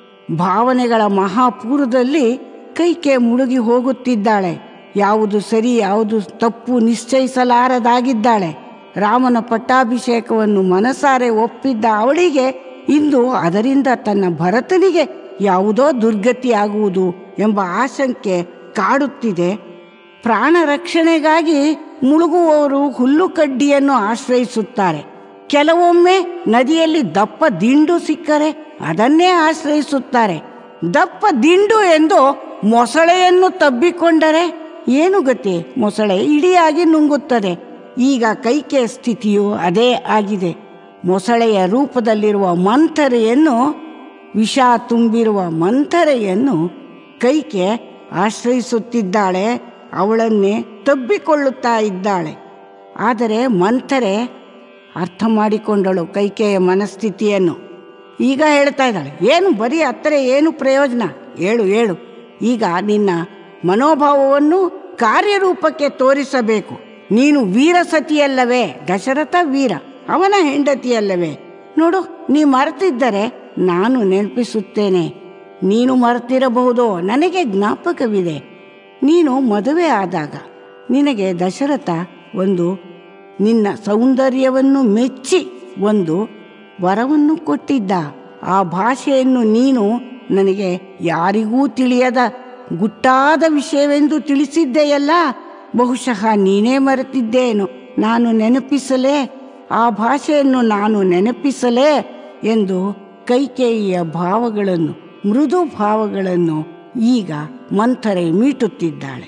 ಭಾವನೆಗಳ ಮಹಾಪೂರದಲ್ಲಿ ಕೈಕೆ ಮುಳುಗಿ ಹೋಗುತ್ತಿದ್ದಾಳೆ ಯಾವುದು ಸರಿ ಯಾವುದು ತಪ್ಪು ನಿಶ್ಚಯಿಸಲಾರದಾಗಿದ್ದಾಳೆ ರಾಮನ ಪಟ್ಟಾಭಿಷೇಕವನ್ನು ಮನಸಾರೆ ಒಪ್ಪಿದ್ದ ಅವಳಿಗೆ ಇಂದು ಅದರಿಂದ ತನ್ನ ಭರತನಿಗೆ ಯಾವುದೋ ದುರ್ಗತಿಯಾಗುವುದು ಎಂಬ ಆಶಂಕೆ ಕಾಡುತ್ತಿದೆ ಪ್ರಾಣ ರಕ್ಷಣೆಗಾಗಿ ಮುಳುಗುವವರು ಹುಲ್ಲು ಕಡ್ಡಿಯನ್ನು ಆಶ್ರಯಿಸುತ್ತಾರೆ ಕೆಲವೊಮ್ಮೆ ನದಿಯಲ್ಲಿ ದಪ್ಪ ದಿಂಡು ಸಿಕ್ಕರೆ ಅದನ್ನೇ ಆಶ್ರಯಿಸುತ್ತಾರೆ ದಪ್ಪ ದಿಂಡು ಎಂದು ಮೊಸಳೆಯನ್ನು ತಬ್ಬಿಕೊಂಡರೆ ಏನು ಗತಿ ಮೊಸಳೆ ಇಡಿಯಾಗಿ ನುಂಗುತ್ತದೆ ಈಗ ಕೈಕೆ ಸ್ಥಿತಿಯು ಅದೇ ಆಗಿದೆ ಮೊಸಳೆಯ ರೂಪದಲ್ಲಿರುವ ಮಂಥರೆಯನ್ನು ವಿಷ ತುಂಬಿರುವ ಮಂಥರೆಯನ್ನು ಕೈಕೆ ಆಶ್ರಯಿಸುತ್ತಿದ್ದಾಳೆ ಅವಳನ್ನೇ ತಬ್ಬಿಕೊಳ್ಳುತ್ತಾ ಇದ್ದಾಳೆ ಆದರೆ ಮಂಥರೆ ಅರ್ಥ ಮಾಡಿಕೊಂಡಳು ಕೈಕೆಯ ಮನಸ್ಥಿತಿಯನ್ನು ಈಗ ಹೇಳ್ತಾ ಇದ್ದಾಳೆ ಏನು ಬರೀ ಹತ್ತಿರ ಏನು ಪ್ರಯೋಜನ ಹೇಳು ಹೇಳು ಈಗ ನಿನ್ನ ಮನೋಭಾವವನ್ನು ಕಾರ್ಯರೂಪಕ್ಕೆ ತೋರಿಸಬೇಕು ನೀನು ವೀರಸತಿಯಲ್ಲವೇ ದಶರಥ ವೀರ ಅವನ ಹೆಂಡತಿಯಲ್ಲವೇ ನೋಡು ನೀ ಮರೆತಿದ್ದರೆ ನಾನು ನೆನಪಿಸುತ್ತೇನೆ ನೀನು ಮರೆತಿರಬಹುದೋ ನನಗೆ ಜ್ಞಾಪಕವಿದೆ ನೀನು ಮದುವೆ ಆದಾಗ ನಿನಗೆ ದಶರಥ ಒಂದು ನಿನ್ನ ಸೌಂದರ್ಯವನ್ನು ಮೆಚ್ಚಿ ಒಂದು ವರವನ್ನು ಕೊಟ್ಟಿದ್ದ ಆ ಭಾಷೆಯನ್ನು ನೀನು ನನಗೆ ಯಾರಿಗೂ ತಿಳಿಯದ ಗುಟ್ಟಾದ ವಿಷಯವೆಂದು ತಿಳಿಸಿದ್ದೆಯಲ್ಲ ಬಹುಶಃ ನೀನೇ ಮರೆತಿದ್ದೇನು ನಾನು ನೆನಪಿಸಲೇ ಆ ಭಾಷೆಯನ್ನು ನಾನು ನೆನಪಿಸಲೇ ಎಂದು ಕೈಕೇಯಿಯ ಭಾವಗಳನ್ನು ಮೃದು ಭಾವಗಳನ್ನು ಈಗ ಮಂಥರೆ ಮೀಟುತ್ತಿದ್ದಾಳೆ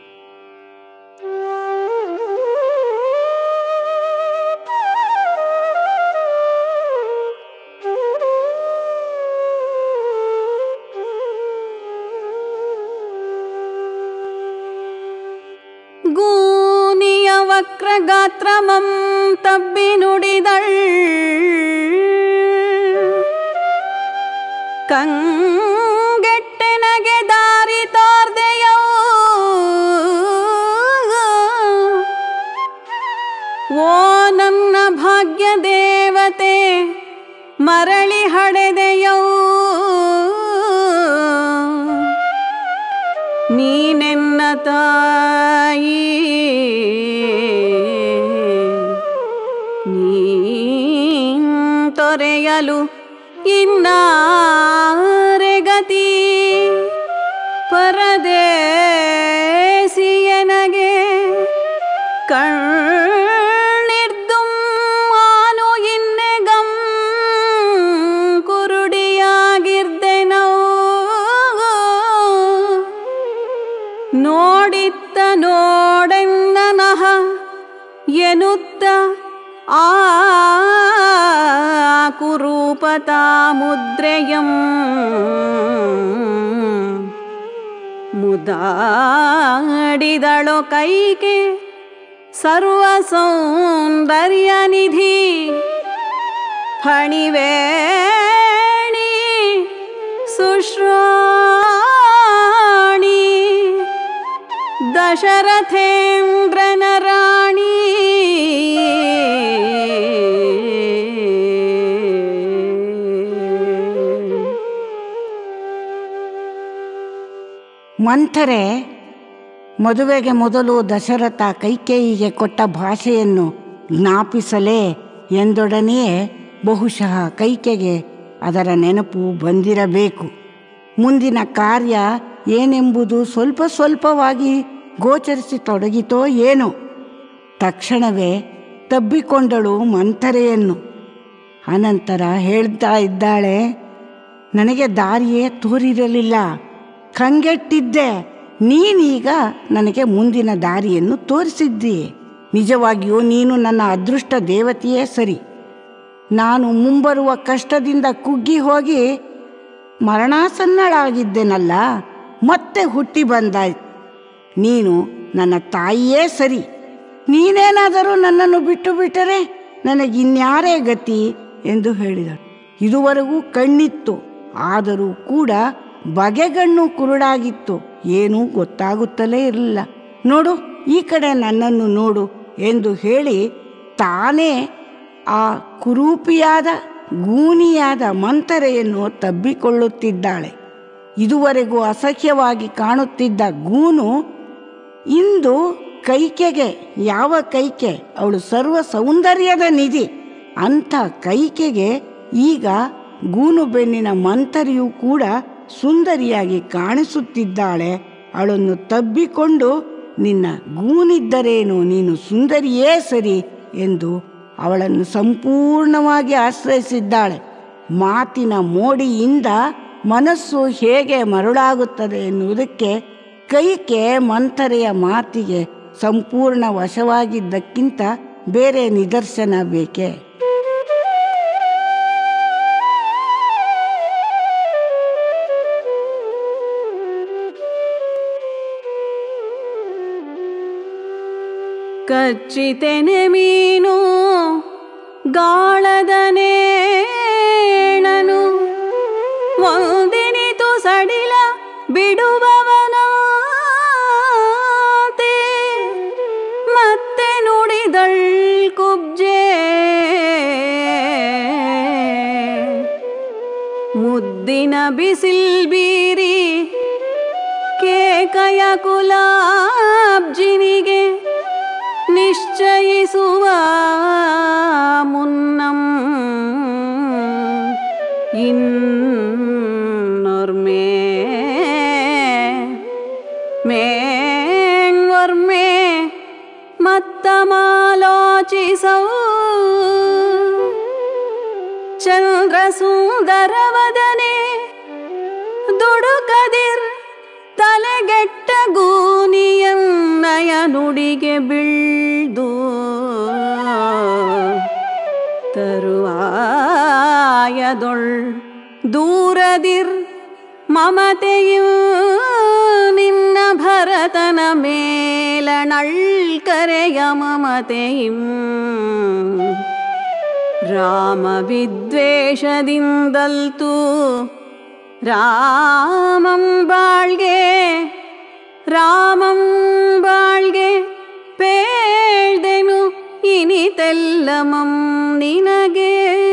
ಗೂನಿಯ ವಕ್ರಗಾತ್ರಮಂ ತಬ್ಬಿ ನುಡಿದಳ್ ಕಂಗೆಟ್ಟೆನಗೆ ದಾರಿ ತೋರ್ದೆಯೋ ಓ ನನ್ನ ಭಾಗ್ಯ ದೇವತೆ ಮರಳಿ ಹಡೆದೆಯೋ ನೀನೆನ್ನ ತಾಯಿ ನೀನ್ ತೊರೆಯಲು ಇನ್ನಾರೆ ಗತಿ ಪರದೇಸಿಯನಗೆ ಕಣ್ಣಿರ್ದುಂ ಆನು ಇನ್ನೆಗಂ ಕುರುಡಿಯಾಗಿರ್ದೆನೋ ನೋಡಿತ್ತ ನೋಡೆನ್ನನಹ ಎನ್ನುತ್ತ ಆ ಕುರುಡ ರೂಪತಾ ಮುದ್ರೆಯಂ ಮುದಾಡಿದಳು ಕೈಗೆ ಸರ್ವ ಸೌಂದರ್ಯ ನಿಧಿ ಫಣಿವೇಣಿ ಸುಶ್ರಾಣಿ ದಶರಥೇಂದ್ರನ ರಾಣಿ ಮಂಥರೆ ಮದುವೆಗೆ ಮೊದಲು ದಶರಥ ಕೈಕೇಯಿಗೆ ಕೊಟ್ಟ ಭಾಷೆಯನ್ನು ಜ್ಞಾಪಿಸಲೇ ಎಂದೊಡನೆಯೇ ಬಹುಶಃ ಕೈಕೆಗೆ ಅದರ ನೆನಪು ಬಂದಿರಬೇಕು ಮುಂದಿನ ಕಾರ್ಯ ಏನೆಂಬುದು ಸ್ವಲ್ಪ ಸ್ವಲ್ಪವಾಗಿ ಗೋಚರಿಸತೊಡಗಿತೋ ಏನೋ ತಕ್ಷಣವೇ ತಬ್ಬಿಕೊಂಡಳು ಮಂಥರೆಯನ್ನು ಅನಂತರ ಹೇಳ್ತಾ ಇದ್ದಾಳೆ ನನಗೆ ದಾರಿಯೇ ತೋರಿರಲಿಲ್ಲ ಕಂಗೆಟ್ಟಿದ್ದೆ ನೀನೀಗ ನನಗೆ ಮುಂದಿನ ದಾರಿಯನ್ನು ತೋರಿಸಿದ್ದೀ ನಿಜವಾಗಿಯೂ ನೀನು ನನ್ನ ಅದೃಷ್ಟ ದೇವತೆಯೇ ಸರಿ ನಾನು ಮುಂಬರುವ ಕಷ್ಟದಿಂದ ಕುಗ್ಗಿ ಹೋಗಿ ಮರಣಾಸನ್ನಳಾಗಿದ್ದೆನಲ್ಲ ಮತ್ತೆ ಹುಟ್ಟಿ ಬಂದಾಯ್ತು ನೀನು ನನ್ನ ತಾಯಿಯೇ ಸರಿ ನೀನೇನಾದರೂ ನನ್ನನ್ನು ಬಿಟ್ಟು ಬಿಟ್ಟರೆ ನನಗಿನ್ಯಾರೇ ಗತಿ ಎಂದು ಹೇಳಿದಳು ಇದುವರೆಗೂ ಕಣ್ಣಿತ್ತು ಆದರೂ ಕೂಡ ಬಗೆಗಣ್ಣು ಕುರುಡಾಗಿತ್ತು ಏನೂ ಗೊತ್ತಾಗುತ್ತಲೇ ಇರಲಿಲ್ಲ ನೋಡು ಈ ಕಡೆ ನನ್ನನ್ನು ನೋಡು ಎಂದು ಹೇಳಿ ತಾನೇ ಆ ಕುರೂಪಿಯಾದ ಗೂನಿಯಾದ ಮಂತರೆಯನ್ನು ತಬ್ಬಿಕೊಳ್ಳುತ್ತಿದ್ದಾಳೆ ಇದುವರೆಗೂ ಅಸಹ್ಯವಾಗಿ ಕಾಣುತ್ತಿದ್ದ ಗೂನು ಇಂದು ಕೈಕೆಗೆ ಯಾವ ಕೈಕೆ ಅವಳು ಸರ್ವ ಸೌಂದರ್ಯದ ನಿಧಿ ಅಂಥ ಕೈಕೆಗೆ ಈಗ ಗೂನು ಬೆನ್ನಿನ ಮಂತರಿಯೂ ಕೂಡ ಸುಂದರಿಯಾಗಿ ಕಾಣಿಸುತ್ತಿದ್ದಾಳೆ ಅವಳನ್ನು ತಬ್ಬಿಕೊಂಡು ನಿನ್ನ ಗೂನಿದ್ದರೇನು ನೀನು ಸುಂದರಿಯೇ ಸರಿ ಎಂದು ಅವಳನ್ನು ಸಂಪೂರ್ಣವಾಗಿ ಆಶ್ರಯಿಸಿದ್ದಾಳೆ ಮಾತಿನ ಮೋಡಿಯಿಂದ ಮನಸ್ಸು ಹೇಗೆ ಮರುಳಾಗುತ್ತದೆ ಎನ್ನುವುದಕ್ಕೆ ಕೈಕೆ ಮಂಥರೆಯ ಮಾತಿಗೆ ಸಂಪೂರ್ಣ ವಶವಾಗಿದ್ದಕ್ಕಿಂತ ಬೇರೆ ನಿದರ್ಶನ ಬೇಕೆ ಕಚ್ಚಿತೆನೆ ಮೀನು ಗಾಳದನೇಣನು ಒಂದಿನಿತು ಸಡಿಲ ಬಿಡುವವನಂತೆ ಮತ್ತೆ ನುಡಿದಳ್ ಕುಬ್ಜೆ ಮುದ್ದಿನ ಬಿಸಿಲ್ ಬೀರಿ ಕೇಕಯ ಕುಲಾಬ್ಜಿನಿಗೆ ನಿಶ್ಚಯಿಸುವ ಮುನ್ನಂ ಇನ್ನೊರ್ಮೆ ಮೇಣ್ವರ್ಮೆ ಮತ್ತ ಮಾಲೋಚಿಸೌ ಚಂದ್ರ ಸುಂದರವದನೆ ದುಡುಕದಿರ್ ತಲೆಗೆಟ್ಟ ಗೂನಿಯನ್ನಯ ನುಡಿಗೆ ಬೀಳ್ದು ತರುವಾಯದೊಳ್ ದೂರದಿರ್ ಮಮತೆಯು ನಿನ್ನ ಭರತನ ಮೇಲನಳ್ಕರೆಯ ಮಮತೆಯಿಂ ರಾಮ ವಿದ್ವೇಷದಿಂದಲ್ತು ರಾಮಂ ಬಾಳ್ಗೆ ರಾಮಂ ಬಾಳ್ಗೆ ಪೇಳ್ದೆನು ಇನಿತೆಲ್ಲಮಂ ನಿನಗೆ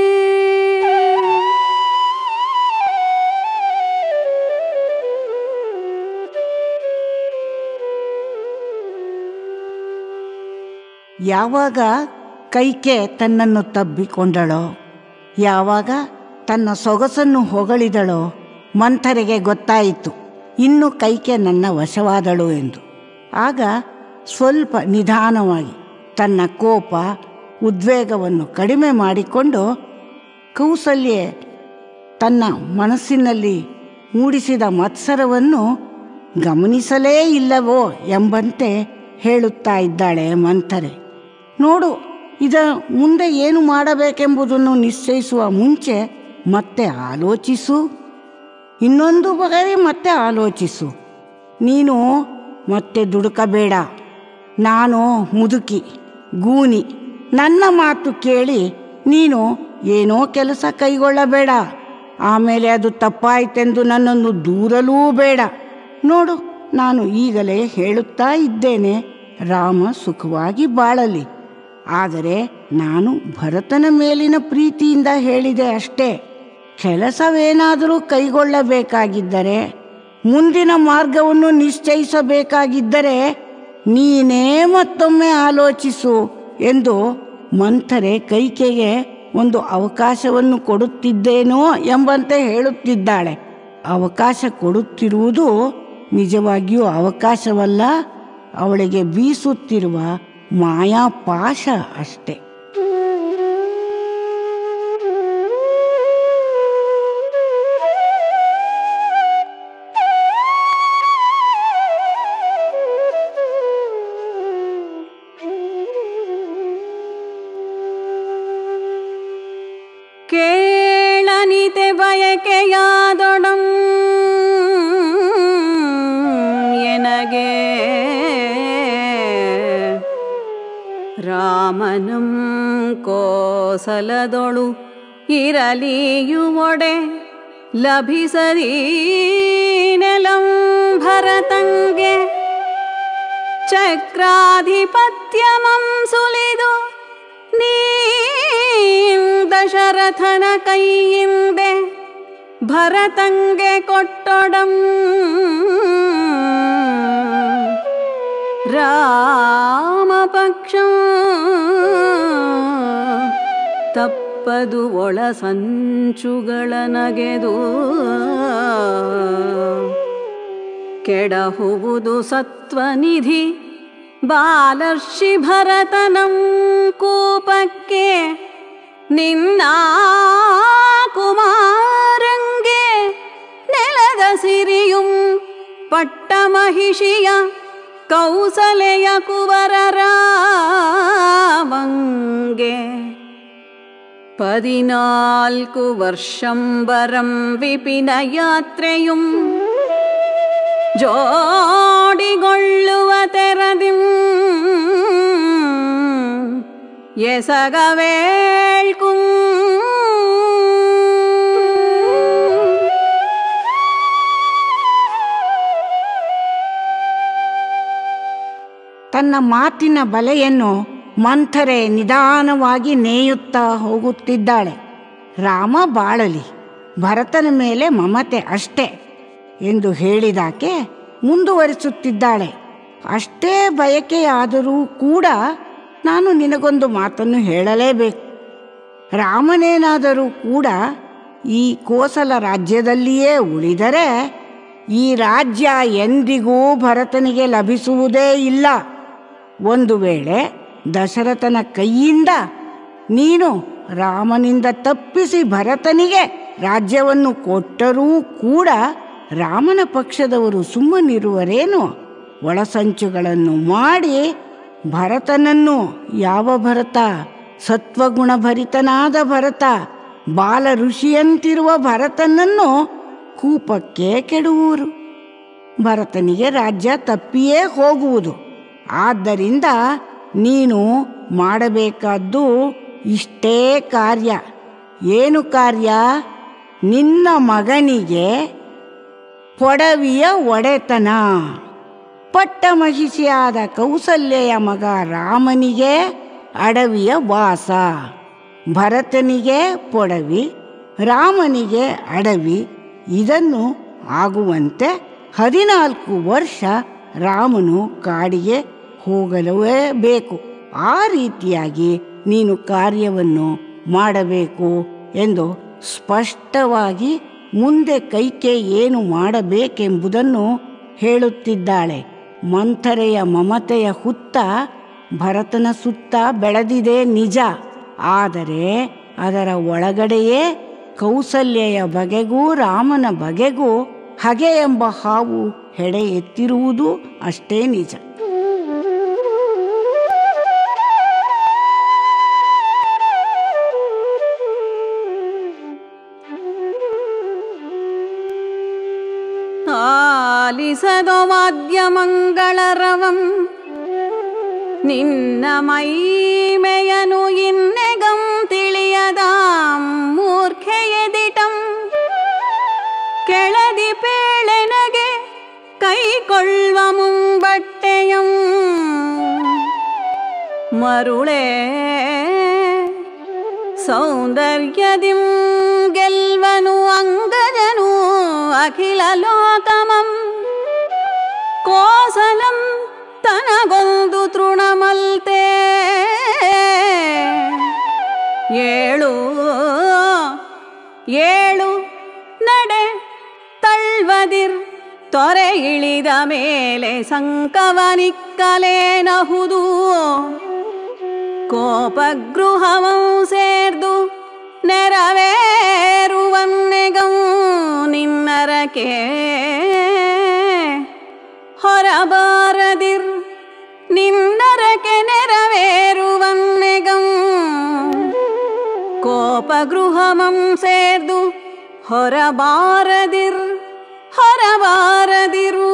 ಯಾವಾಗ ಕೈಕೆ ತನ್ನನ್ನು ತಬ್ಬಿಕೊಂಡಳೋ ಯಾವಾಗ ತನ್ನ ಸೊಗಸನ್ನು ಹೊಗಳಿದಳೋ ಮಂಥರೆಗೆ ಗೊತ್ತಾಯಿತು ಇನ್ನು ಕೈಕೆ ನನ್ನ ವಶವಾದಳು ಎಂದು ಆಗ ಸ್ವಲ್ಪ ನಿಧಾನವಾಗಿ ತನ್ನ ಕೋಪ ಉದ್ವೇಗವನ್ನು ಕಡಿಮೆ ಮಾಡಿಕೊಂಡು ಕೌಸಲ್ಯೆ ತನ್ನ ಮನಸ್ಸಿನಲ್ಲಿ ಮೂಡಿಸಿದ ಮತ್ಸರವನ್ನು ಗಮನಿಸಲೇ ಇಲ್ಲವೋ ಎಂಬಂತೆ ಹೇಳುತ್ತಾ ಇದ್ದಾಳೆ ಮಂಥರೆ ನೋಡು ಇದ ಮುಂದೆ ಏನು ಮಾಡಬೇಕೆಂಬುದನ್ನು ನಿಶ್ಚಯಿಸುವ ಮುಂಚೆ ಮತ್ತೆ ಆಲೋಚಿಸು ಇನ್ನೊಂದು ಬಗೆಗೆ ಮತ್ತೆ ಆಲೋಚಿಸು ನೀನು ಮತ್ತೆ ದುಡುಕಬೇಡ ನಾನು ಮುದುಕಿ ಗೂನಿ ನನ್ನ ಮಾತು ಕೇಳಿ ನೀನು ಏನೋ ಕೆಲಸ ಕೈಗೊಳ್ಳಬೇಡ ಆಮೇಲೆ ಅದು ತಪ್ಪಾಯ್ತೆಂದು ನನ್ನನ್ನು ದೂರಲೂ ಬೇಡ ನೋಡು ನಾನು ಈಗಲೇ ಹೇಳುತ್ತಾ ಇದ್ದೇನೆ ರಾಮ ಸುಖವಾಗಿ ಬಾಳಲಿ ಆದರೆ ನಾನು ಭರತನ ಮೇಲಿನ ಪ್ರೀತಿಯಿಂದ ಹೇಳಿದೆ ಅಷ್ಟೇ ಕೆಲಸವೇನಾದರೂ ಕೈಗೊಳ್ಳಬೇಕಾಗಿದ್ದರೆ ಮುಂದಿನ ಮಾರ್ಗವನ್ನು ನಿಶ್ಚಯಿಸಬೇಕಾಗಿದ್ದರೆ ನೀನೇ ಮತ್ತೊಮ್ಮೆ ಆಲೋಚಿಸು ಎಂದು ಮಂಥರೆ ಕೈಕೆಗೆ ಒಂದು ಅವಕಾಶವನ್ನು ಕೊಡುತ್ತಿದ್ದೇನೋ ಎಂಬಂತೆ ಹೇಳುತ್ತಿದ್ದಾಳೆ ಅವಕಾಶ ಕೊಡುತ್ತಿರುವುದು ನಿಜವಾಗಿಯೂ ಅವಕಾಶವಲ್ಲ ಅವಳಿಗೆ ಬೀಸುತ್ತಿರುವ ಮಾಯಾಪಾಶ ಅಷ್ಟೆ ಕೇಳನಿತೆ ಬಯಕೆಯಾದೊಡಂ ಎನಗೆ ರಾಮನಂ ಕೋಸಲದೊಳು ಇರಲಿಯುವೊಡೆ ಲಭಿಸದೀ ನೆಲಂ ಭರತಂಗೆ ಚಕ್ರಾಧಿಪತ್ಯಮಂ ಸುಲಿದು ನೀ ದಶರಥನ ಕೈಯಿಂದೆ ಭರತಂಗೆ ಕೊಟ್ಟೊಡಂ ರಾಮಪಕ್ಷ ತಪ್ಪದು ಒಳ ಸಂಚುಗಳ ನಗೆದು ಕೆಡಹುವುದು ಸತ್ವನಿಧಿ ಬಾಲರ್ಷಿ ಭರತನಂ ಕೂಪಕ್ಕೆ ನಿನ್ನ ಕುಮಾರಂಗೆ ನೆಲದ ಸಿರಿಯುಂ ಪಟ್ಟ ಮಹಿಷಿಯ ಕೌಸಲೆಯ ಕುವರರಾವಂಗೆ പതിനാൽക്കു വർഷം വരം വിപിന യാത്രയും ജോടികൊള്ളുവ തെരതിം യസകവേൾക്കും ತನ್ನ ಮಾತಿನ ಬಲೆಯನ್ನು ಮಂಥರೆ ನಿಧಾನವಾಗಿ ನೇಯುತ್ತಾ ಹೋಗುತ್ತಿದ್ದಾಳೆ ರಾಮ ಬಾಳಲಿ ಭರತನ ಮೇಲೆ ಮಮತೆ ಅಷ್ಟೇ ಎಂದು ಹೇಳಿದಾಕೆ ಮುಂದುವರಿಸುತ್ತಿದ್ದಾಳೆ ಅಷ್ಟೇ ಬಯಕೆಯಾದರೂ ಕೂಡ ನಾನು ನಿನಗೊಂದು ಮಾತನ್ನು ಹೇಳಲೇಬೇಕು ರಾಮನೇನಾದರೂ ಕೂಡ ಈ ಕೋಸಲ ರಾಜ್ಯದಲ್ಲಿಯೇ ಉಳಿದರೆ ಈ ರಾಜ್ಯ ಎಂದಿಗೂ ಭರತನಿಗೆ ಲಭಿಸುವುದೇ ಇಲ್ಲ ಒಂದು ವೇಳೆ ದಶರಥನ ಕೈಯಿಂದ ನೀನು ರಾಮನಿಂದ ತಪ್ಪಿಸಿ ಭರತನಿಗೆ ರಾಜ್ಯವನ್ನು ಕೊಟ್ಟರೂ ಕೂಡ ರಾಮನ ಪಕ್ಷದವರು ಸುಮ್ಮನಿರುವರೇನು ಒಳಸಂಚುಗಳನ್ನು ಮಾಡಿ ಭರತನನ್ನು ಯಾವ ಭರತ ಸತ್ವಗುಣಭರಿತನಾದ ಭರತ ಬಾಲ ಋಷಿಯಂತಿರುವ ಭರತನನ್ನು ಕೂಪಕ್ಕೆ ಕೆಡುವರು ಭರತನಿಗೆ ರಾಜ್ಯ ತಪ್ಪಿಯೇ ಹೋಗುವುದು ಆದ್ದರಿಂದ ನೀನು ಮಾಡಬೇಕಾದ್ದು ಇಷ್ಟೇ ಕಾರ್ಯ ಏನು ಕಾರ್ಯ ನಿನ್ನ ಮಗನಿಗೆ ಪೊಡವಿಯ ಒಡೆತನ ಪಟ್ಟಮಹಿಷಿಯಾದ ಕೌಸಲ್ಯೆಯ ಮಗ ರಾಮನಿಗೆ ಅಡವಿಯ ವಾಸ ಭರತನಿಗೆ ಪೊಡವಿ ರಾಮನಿಗೆ ಅಡವಿ ಇದನ್ನು ಆಗುವಂತೆ ಹದಿನಾಲ್ಕು ವರ್ಷ ರಾಮನು ಕಾಡಿಗೆ ಹೋಗಲೇ ಬೇಕು ಆ ರೀತಿಯಾಗಿ ನೀನು ಕಾರ್ಯವನ್ನು ಮಾಡಬೇಕು ಎಂದು ಸ್ಪಷ್ಟವಾಗಿ ಮುಂದೆ ಕೈಕೆ ಏನು ಮಾಡಬೇಕೆಂಬುದನ್ನು ಹೇಳುತ್ತಿದ್ದಾಳೆ ಮಂಥರೆಯ ಮಮತೆಯ ಹುತ್ತ ಭರತನ ಸುತ್ತ ಬೆಳೆದಿದೆ ನಿಜ ಆದರೆ ಅದರ ಒಳಗಡೆಯೇ ಕೌಸಲ್ಯೆಯ ಬಗೆಗೂ ರಾಮನ ಬಗೆಗೂ ಹಗೆ ಎಂಬ ಹಾವು ಹೆಡೆ ಎತ್ತಿರುವುದು ಅಷ್ಟೇ ನಿಜ ಆಲಿಸದೊ ವಾದ್ಯಮಂಗಳರವಂ ನಿನ್ನ ಮೈಮೆಯನು ಇನ್ನೆಗಂ ತಿಳಿಯದಾಂ ಮೂರ್ಖೆಯದಿಟಂ ಕೆಳದಿ ಪೇಳೆನಗೆ ಕೈಕೊಳ್ಳುವ ಮುಂಬಟ್ಟೆಯಂ ಮರುಳೇ ಸೌಂದರ್ಯದಿಂ ಗೆಲ್ವನು ಅಂಗಜನು ಅಖಿಲ ಲೋಕಮಂ ಕೋಸಲಂ ತನಗೊಂದು ತೃಣಮಲ್ತೆ ಏಳು ಏಳು ನಡೆ ತಳ್ವದಿರ್ ತೊರೆ ಇಳಿದ ಮೇಲೆ ಸಂಕವನಿಕ್ಕಲೇನಹುದು ಕೋಪಗೃಹವಂ ಸೇರ್ದು ನೆರವೇರುವನ್ನೆಗಂ ನಿನ್ನರಕೆ ಹೊರಬಾರದಿರ್ ನಿನ್ನರಕೆ ನೆರವೇರುವನ್ನೆಗಂ ಕೋಪಗೃಹಮಂ ಸೇರ್ದು ಹೊರಬಾರದಿರ್ ಹೊರಬಾರದಿರು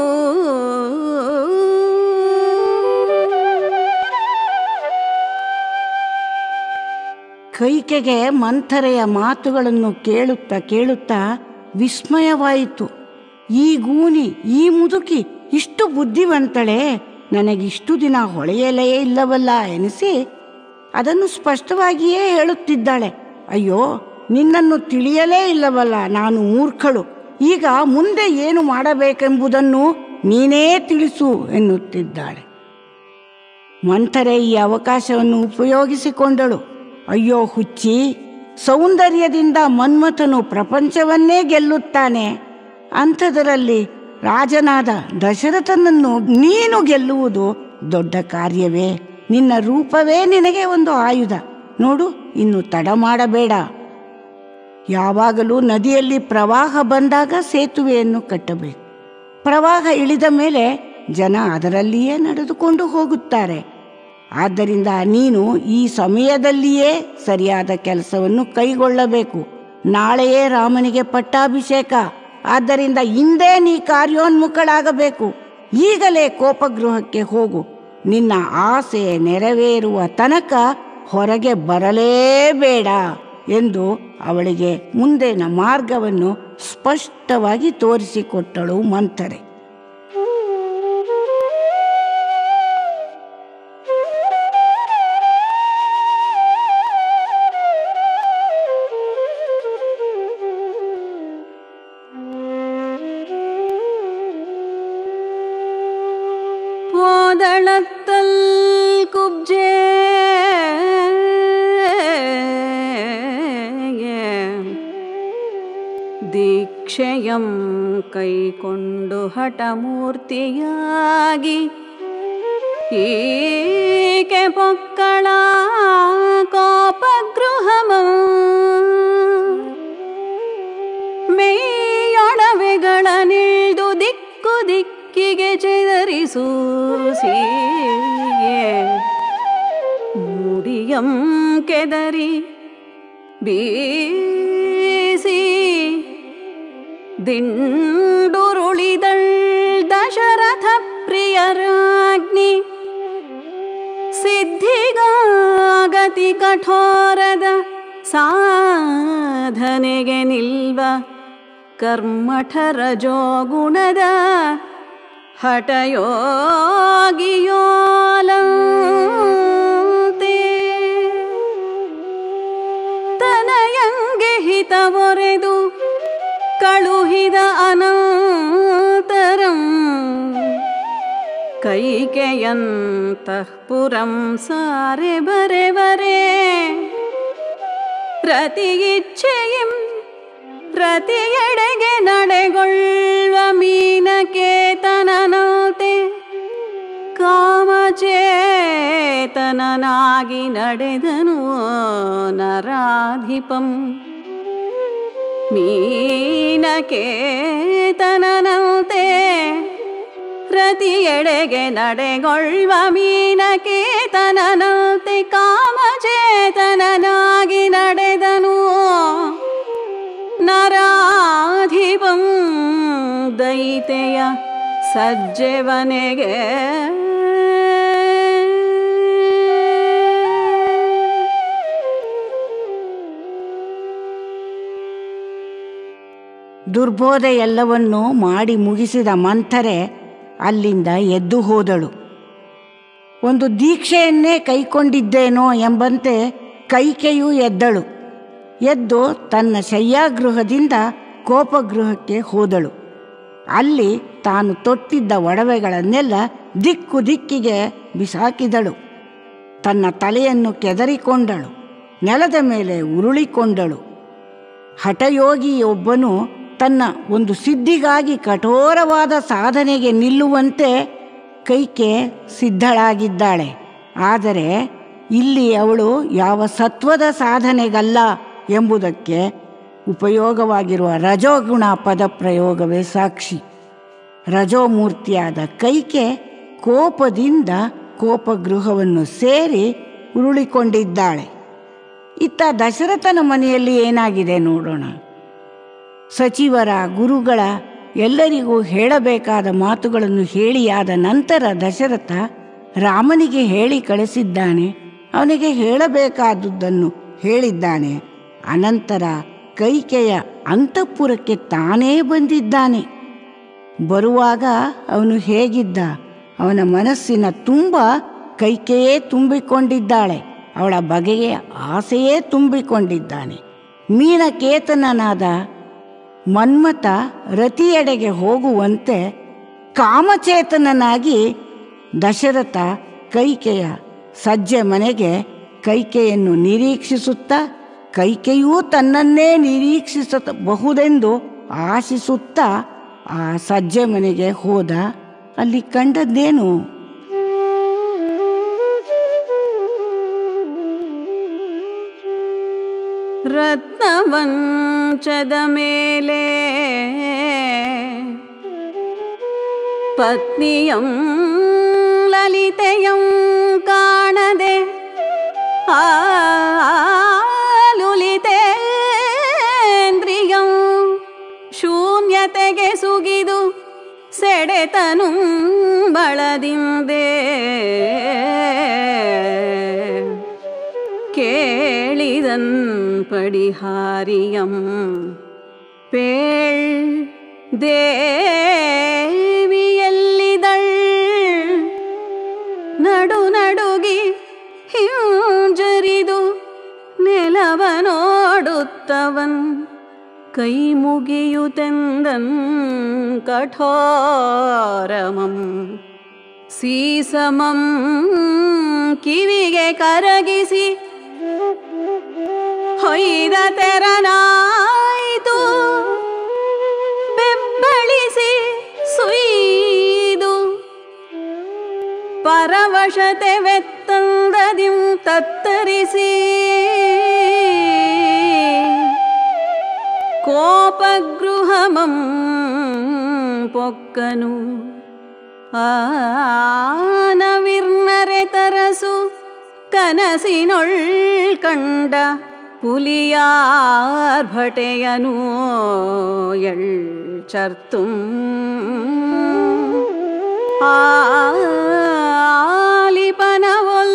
ಕೈಕೆಗೆ ಮಂಥರೆಯ ಮಾತುಗಳನ್ನು ಕೇಳುತ್ತಾ ಕೇಳುತ್ತಾ ವಿಸ್ಮಯವಾಯಿತು ಈ ಗೂನಿ ಈ ಮುದುಕಿ ಇಷ್ಟು ಬುದ್ಧಿವಂತಳೆ ನನಗಿಷ್ಟು ದಿನ ಹೊಳೆಯಲೇ ಇಲ್ಲವಲ್ಲ ಎನಿಸಿ ಅದನ್ನು ಸ್ಪಷ್ಟವಾಗಿಯೇ ಹೇಳುತ್ತಿದ್ದಾಳೆ ಅಯ್ಯೋ ನಿನ್ನನ್ನು ತಿಳಿಯಲೇ ಇಲ್ಲವಲ್ಲ ನಾನು ಮೂರ್ಖಳು ಈಗ ಮುಂದೆ ಏನು ಮಾಡಬೇಕೆಂಬುದನ್ನು ನೀನೇ ತಿಳಿಸು ಎನ್ನುತ್ತಿದ್ದಾಳೆ ಮಂಥರೆ ಈ ಅವಕಾಶವನ್ನು ಉಪಯೋಗಿಸಿಕೊಂಡಳು ಅಯ್ಯೋ ಹುಚ್ಚಿ ಸೌಂದರ್ಯದಿಂದ ಮನ್ಮಥನು ಪ್ರಪಂಚವನ್ನೇ ಗೆಲ್ಲುತ್ತಾನೆ ಅಂಥದರಲ್ಲಿ ರಾಜನಾದ ದಶರಥನನ್ನು ನೀನು ಗೆಲ್ಲುವುದು ದೊಡ್ಡ ಕಾರ್ಯವೇ ನಿನ್ನ ರೂಪವೇ ನಿನಗೆ ಒಂದು ಆಯುಧ ನೋಡು ಇನ್ನು ತಡ ಮಾಡಬೇಡ ಯಾವಾಗಲೂ ನದಿಯಲ್ಲಿ ಪ್ರವಾಹ ಬಂದಾಗ ಸೇತುವೆಯನ್ನು ಕಟ್ಟಬೇಕು ಪ್ರವಾಹ ಇಳಿದ ಮೇಲೆ ಜನ ಅದರಲ್ಲಿಯೇ ನಡೆದುಕೊಂಡು ಹೋಗುತ್ತಾರೆ ಆದ್ದರಿಂದ ನೀನು ಈ ಸಮಯದಲ್ಲಿಯೇ ಸರಿಯಾದ ಕೆಲಸವನ್ನು ಕೈಗೊಳ್ಳಬೇಕು ನಾಳೆಯೇ ರಾಮನಿಗೆ ಪಟ್ಟಾಭಿಷೇಕ ಆದ್ದರಿಂದ ಇಂದೇ ನೀ ಕಾರ್ಯೋನ್ಮುಖಳಾಗಬೇಕು ಈಗಲೇ ಕೋಪಗೃಹಕ್ಕೆ ಹೋಗು ನಿನ್ನ ಆಸೆ ನೆರವೇರುವ ತನಕ ಹೊರಗೆ ಬರಲೇಬೇಡ ಎಂದು ಅವಳಿಗೆ ಮುಂದಿನ ಮಾರ್ಗವನ್ನು ಸ್ಪಷ್ಟವಾಗಿ ತೋರಿಸಿಕೊಟ್ಟಳು ಮಂಥರೆ போதளத்தல் குப்ஜே ದೀಕ್ಷೆಯಂ ಕೈಕೊಂಡು ಹಠಮೂರ್ತಿಯಾಗಿ ಈಕೆ ಪೊಕ್ಕಳ ಕೋಪಗೃಹಮಂ ಮೇಯೊಡವೆಗಳ ನಿಲ್ದು ದಿಕ್ಕು ದಿಕ್ಕಿಗೆ ಚೆದರಿಸೂಸಿಯೇ ಮುಡಿಯಂ ಕೆದರಿ ಬೀಸಿ ದಿಂಡುರುಳಿದಳ್ ದಶರಥ ಪ್ರಿಯರಾಜ್ಞಿ ಸಿದ್ಧಿಗಾಗತಿ ಕಠೋರದ ಸಾಧನೆಗೆ ನಿಲ್ವ ಕರ್ಮಠರ ಜೋಗುಣದ ಹಠಯೋಗಿಯೋಲಂತೆ ತನಯಂಗೆ ಹಿತವೊರೆದು ಕಳುಹಿದ ಅನಂತರಂ ಕೈಕೆಯಂತಃಪುರಂ ಸಾರೆ ಬರೆವರೆ ರತಿ ಇಚ್ಛೆಯಂ ರತಿಯೆಡೆಗೆ ನಡೆಗೊಳ್ಳುವ ಮೀನಕೇತನನತೆ ಕಾಮಚೇತನನಾಗಿ ನಡೆದನು ನರಾಧಿಪಂ ಮೀನಕೇತನನಂತೆ ರತಿಯೆಡೆಗೆ ನಡೆಗೊಳ್ಳುವ ಮೀನಕೇತನನಂತೆ ಕಾಮಚೇತನನಾಗಿ ನಡೆದನು ನರಾಧಿಪಂ ದೈ ಒಯ್ತೆಯ ಸಜ್ಜೆವನೆಗೆ ದುರ್ಬೋಧೆ ಎಲ್ಲವನ್ನೂ ಮಾಡಿ ಮುಗಿಸಿದ ಮಂಥರೆ ಅಲ್ಲಿಂದ ಎದ್ದು ಹೋದಳು ಒಂದು ದೀಕ್ಷೆಯನ್ನೇ ಕೈಕೊಂಡಿದ್ದೇನೋ ಎಂಬಂತೆ ಕೈಕೆಯೂ ಎದ್ದಳು ಎದ್ದು ತನ್ನ ಶಯ್ಯಾಗೃಹದಿಂದ ಕೋಪಗೃಹಕ್ಕೆ ಹೋದಳು ಅಲ್ಲಿ ತಾನು ತೊಟ್ಟಿದ್ದ ಒಡವೆಗಳನ್ನೆಲ್ಲ ದಿಕ್ಕು ದಿಕ್ಕಿಗೆ ಬಿಸಾಕಿದಳು ತನ್ನ ತಲೆಯನ್ನು ಕೆದರಿಕೊಂಡಳು ನೆಲದ ಮೇಲೆ ಉರುಳಿಕೊಂಡಳು ಹಠಯೋಗಿಯೊಬ್ಬನು ತನ್ನ ಒಂದು ಸಿದ್ಧಿಗಾಗಿ ಕಠೋರವಾದ ಸಾಧನೆಗೆ ನಿಲ್ಲುವಂತೆ ಕೈಕೆ ಸಿದ್ಧಳಾಗಿದ್ದಾಳೆ ಆದರೆ ಇಲ್ಲಿ ಅವಳು ಯಾವ ಸತ್ವದ ಸಾಧನೆಗಲ್ಲ ಎಂಬುದಕ್ಕೆ ಉಪಯೋಗವಾಗಿರುವ ರಜೋಗುಣ ಪದಪ್ರಯೋಗವೇ ಸಾಕ್ಷಿ ರಜೋಮೂರ್ತಿಯಾದ ಕೈಕೆ ಕೋಪದಿಂದ ಕೋಪಗೃಹವನ್ನು ಸೇರಿ ಉರುಳಿಕೊಂಡಿದ್ದಾಳೆ ಇತ್ತ ದಶರಥನ ಮನೆಯಲ್ಲಿ ಏನಾಗಿದೆ ನೋಡೋಣ ಸಚಿವರ ಗುರುಗಳ ಎಲ್ಲರಿಗೂ ಹೇಳಬೇಕಾದ ಮಾತುಗಳನ್ನು ಹೇಳಿಯಾದ ನಂತರ ದಶರಥ ರಾಮನಿಗೆ ಹೇಳಿ ಕಳಿಸಿದ್ದಾನೆ ಅವನಿಗೆ ಹೇಳಬೇಕಾದುದನ್ನು ಹೇಳಿದ್ದಾನೆ ಅನಂತರ ಕೈಕೆಯ ಅಂತಃಪುರಕ್ಕೆ ತಾನೇ ಬಂದಿದ್ದಾನೆ ಬರುವಾಗ ಅವನು ಹೇಗಿದ್ದ ಅವನ ಮನಸ್ಸಿನ ತುಂಬ ಕೈಕೆಯೇ ತುಂಬಿಕೊಂಡಿದ್ದಾಳೆ ಅವಳ ಬಗೆಗೆ ಆಸೆಯೇ ತುಂಬಿಕೊಂಡಿದ್ದಾನೆ ಮೀನಕೇತನನಾದ ಮನ್ಮಥ ರತಿಯೆಡೆಗೆ ಹೋಗುವಂತೆ ಕಾಮಚೇತನನಾಗಿ ದಶರಥ ಕೈಕೆಯ ಸಜ್ಜೆ ಮನೆಗೆ ಕೈಕೆಯನ್ನು ನಿರೀಕ್ಷಿಸುತ್ತಾ ಕೈಕೆಯೂ ತನ್ನನ್ನೇ ನಿರೀಕ್ಷಿಸಬಹುದೆಂದು ಆಶಿಸುತ್ತಾ ಆ ಸಜ್ಜೆ ಮನೆಗೆ ಹೋದ ಅಲ್ಲಿ ಕಂಡದ್ದೇನು ರತ್ನವಂಚದ ಮೇಲೆ ಪತ್ನಿಯಂ ಲಲಿತೆಯಂ ಕಾಣದೆ ಆಲುಲಿತೇಂದ್ರಿಯಂ ಶೂನ್ಯತೆಗೆ ಸುಗಿದು ಸೆಡೆತನು ಬಳದಿಂದೆ ಕೇಳಿದನ್ படிஹாரியம் பேள் ದೇವಿಯಲ್ಲಿದಳ್ ನಡು ನಡುಗಿ ಹಿಂಜರಿದು ನೆಲವ ನೋಡುತ್ತವನ್ ಕೈ ಮುಗಿಯುತೆಂದನ್ ಕಠೋರಮಂ ಸೀಸಮಂ ಕಿವಿಗೆ ಕರಗಿಸಿ ಹೊಯ್ದ ತೆರನಾಯಿತು ಬೆಂಬಳಿಸಿ ಸುಯ್ದು ಪರವಶತೆ ವೆತ್ತಂದದಿಂ ತತ್ತರಿಸಿ ಕೋಪಗೃಹಮಂ ಪೊಕ್ಕನು ಆನವಿರ್ನರೆ ತರಸು ಕನಸಿನೊಳ್ ಕಂಡ പുലിയാർഭടയനു ചർത്തും ആലിപനവൊൽ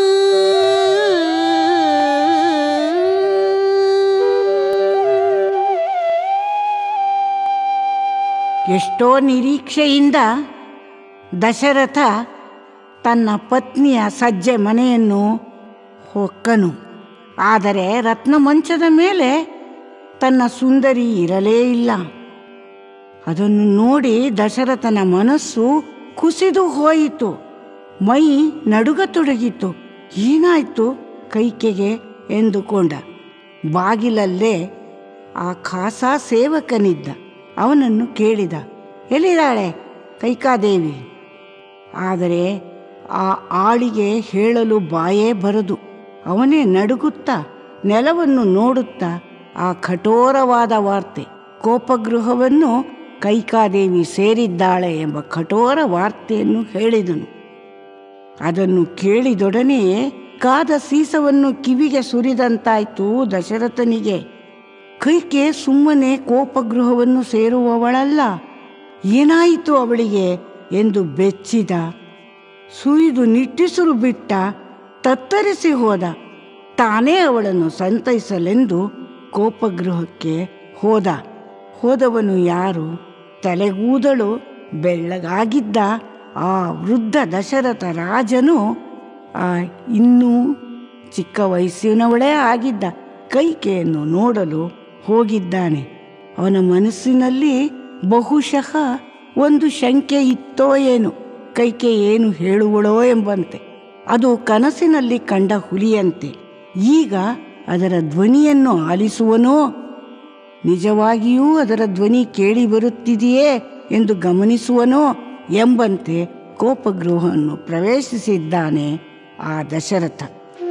ಎಷ್ಟೋ ನಿರೀಕ್ಷೆಯಿಂದ ದಶರಥ ತನ್ನ ಪತ್ನಿಯ ಸಜ್ಜೆ ಮನೆಯನ್ನು ಹೊಕ್ಕನು ಆದರೆ ರತ್ನಮಂಚದ ಮೇಲೆ ತನ್ನ ಸುಂದರಿ ಇರಲೇ ಇಲ್ಲ ಅದನ್ನು ನೋಡಿ ದಶರಥನ ಮನಸ್ಸು ಕುಸಿದು ಹೋಯಿತು ಮೈ ನಡುಗತೊಡಗಿತು ಏನಾಯ್ತು ಕೈಕೆಗೆ ಎಂದುಕೊಂಡ ಬಾಗಿಲಲ್ಲೇ ಆ ಖಾಸ ಸೇವಕನಿದ್ದ ಅವನನ್ನು ಕೇಳಿದ ಎಲ್ಲಿದ್ದಾಳೆ ಕೈಕಾದೇವಿ ಆದರೆ ಆ ಆಳಿಗೆ ಹೇಳಲು ಬಾಯೇ ಬರದು ಅವನೇ ನಡುಗುತ್ತಾ ನೆಲವನ್ನು ನೋಡುತ್ತಾ ಆ ಕಠೋರವಾದ ವಾರ್ತೆ ಕೋಪಗೃಹವನ್ನು ಕೈಕಾದೇವಿ ಸೇರಿದ್ದಾಳೆ ಎಂಬ ಕಠೋರ ವಾರ್ತೆಯನ್ನು ಹೇಳಿದನು ಅದನ್ನು ಕೇಳಿದೊಡನೆಯೇ ಕಾದ ಸೀಸವನ್ನು ಕಿವಿಗೆ ಸುರಿದಂತಾಯ್ತು ದಶರಥನಿಗೆ ಕೈಕೆ ಸುಮ್ಮನೆ ಕೋಪಗೃಹವನ್ನು ಸೇರುವವಳಲ್ಲ ಏನಾಯಿತು ಅವಳಿಗೆ ಎಂದು ಬೆಚ್ಚಿದ ಸುಯಿದು ನಿಟ್ಟಿಸಲು ಬಿಟ್ಟ ತತ್ತರಿಸಿ ಹೋದ ತಾನೇ ಅವಳನ್ನು ಸಂತೈಸಲೆಂದು ಕೋಪಗೃಹಕ್ಕೆ ಹೋದ ಹೋದವನು ಯಾರು ತಲೆಗೂದಲು ಬೆಳ್ಳಗಾಗಿದ್ದ ಆ ವೃದ್ಧ ದಶರಥ ರಾಜನು ಆ ಇನ್ನೂ ಚಿಕ್ಕ ವಯಸ್ಸಿನವಳೇ ಆಗಿದ್ದ ಕೈಕೆಯನ್ನು ನೋಡಲು ಹೋಗಿದ್ದಾನೆ ಅವನ ಮನಸ್ಸಿನಲ್ಲಿ ಬಹುಶಃ ಒಂದು ಶಂಕೆ ಇತ್ತೋ ಏನು ಕೈಕೆ ಏನು ಹೇಳುವಳೋ ಎಂಬಂತೆ ಅದು ಕನಸಿನಲ್ಲಿ ಕಂಡ ಹುಲಿಯಂತೆ ಈಗ ಅದರ ಧ್ವನಿಯನ್ನು ಆಲಿಸುವನೋ ನಿಜವಾಗಿಯೂ ಅದರ ಧ್ವನಿ ಕೇಳಿ ಬರುತ್ತಿದೆಯೇ ಎಂದು ಗಮನಿಸುವನೋ ಎಂಬಂತೆ ಕೋಪಗೃಹವನ್ನು ಪ್ರವೇಶಿಸಿದ್ದಾನೆ ಆ ದಶರಥ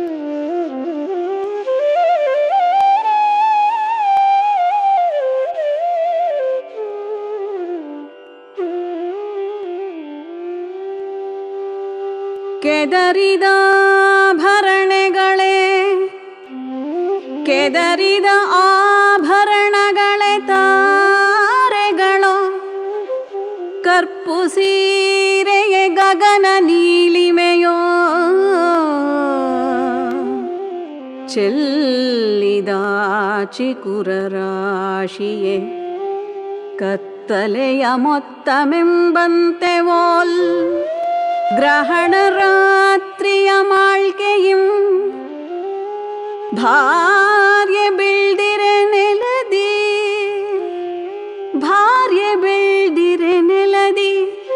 ಕೆದರಿದ ಭರಣೆಗಳೇ ಕೆದರಿದ ಆಭರಣಗಳೇ ತಾರೆಗಳು ಕರ್ಪು ಸೀರೆಯೇ ಗಗನ ನೀಲಿಮೆಯೋ ಚೆಲ್ಲಿದ ಚಿಕುರ ರಾಶಿಯೇ ಕತ್ತಲೆಯ ಮೊತ್ತಮೆಂಬಂತೆ ಓಲ್ ಗ್ರಹಣ ರಾತ್ರಿಯ ಮಾಳ್ಕೆയും ಭಾರ್ಯ ಬೆಳ್ದಿರೆ ನೆಲದಿ ಭಾರ್ಯ ಬೆಳ್ದಿರೆ ನೆಲದಿ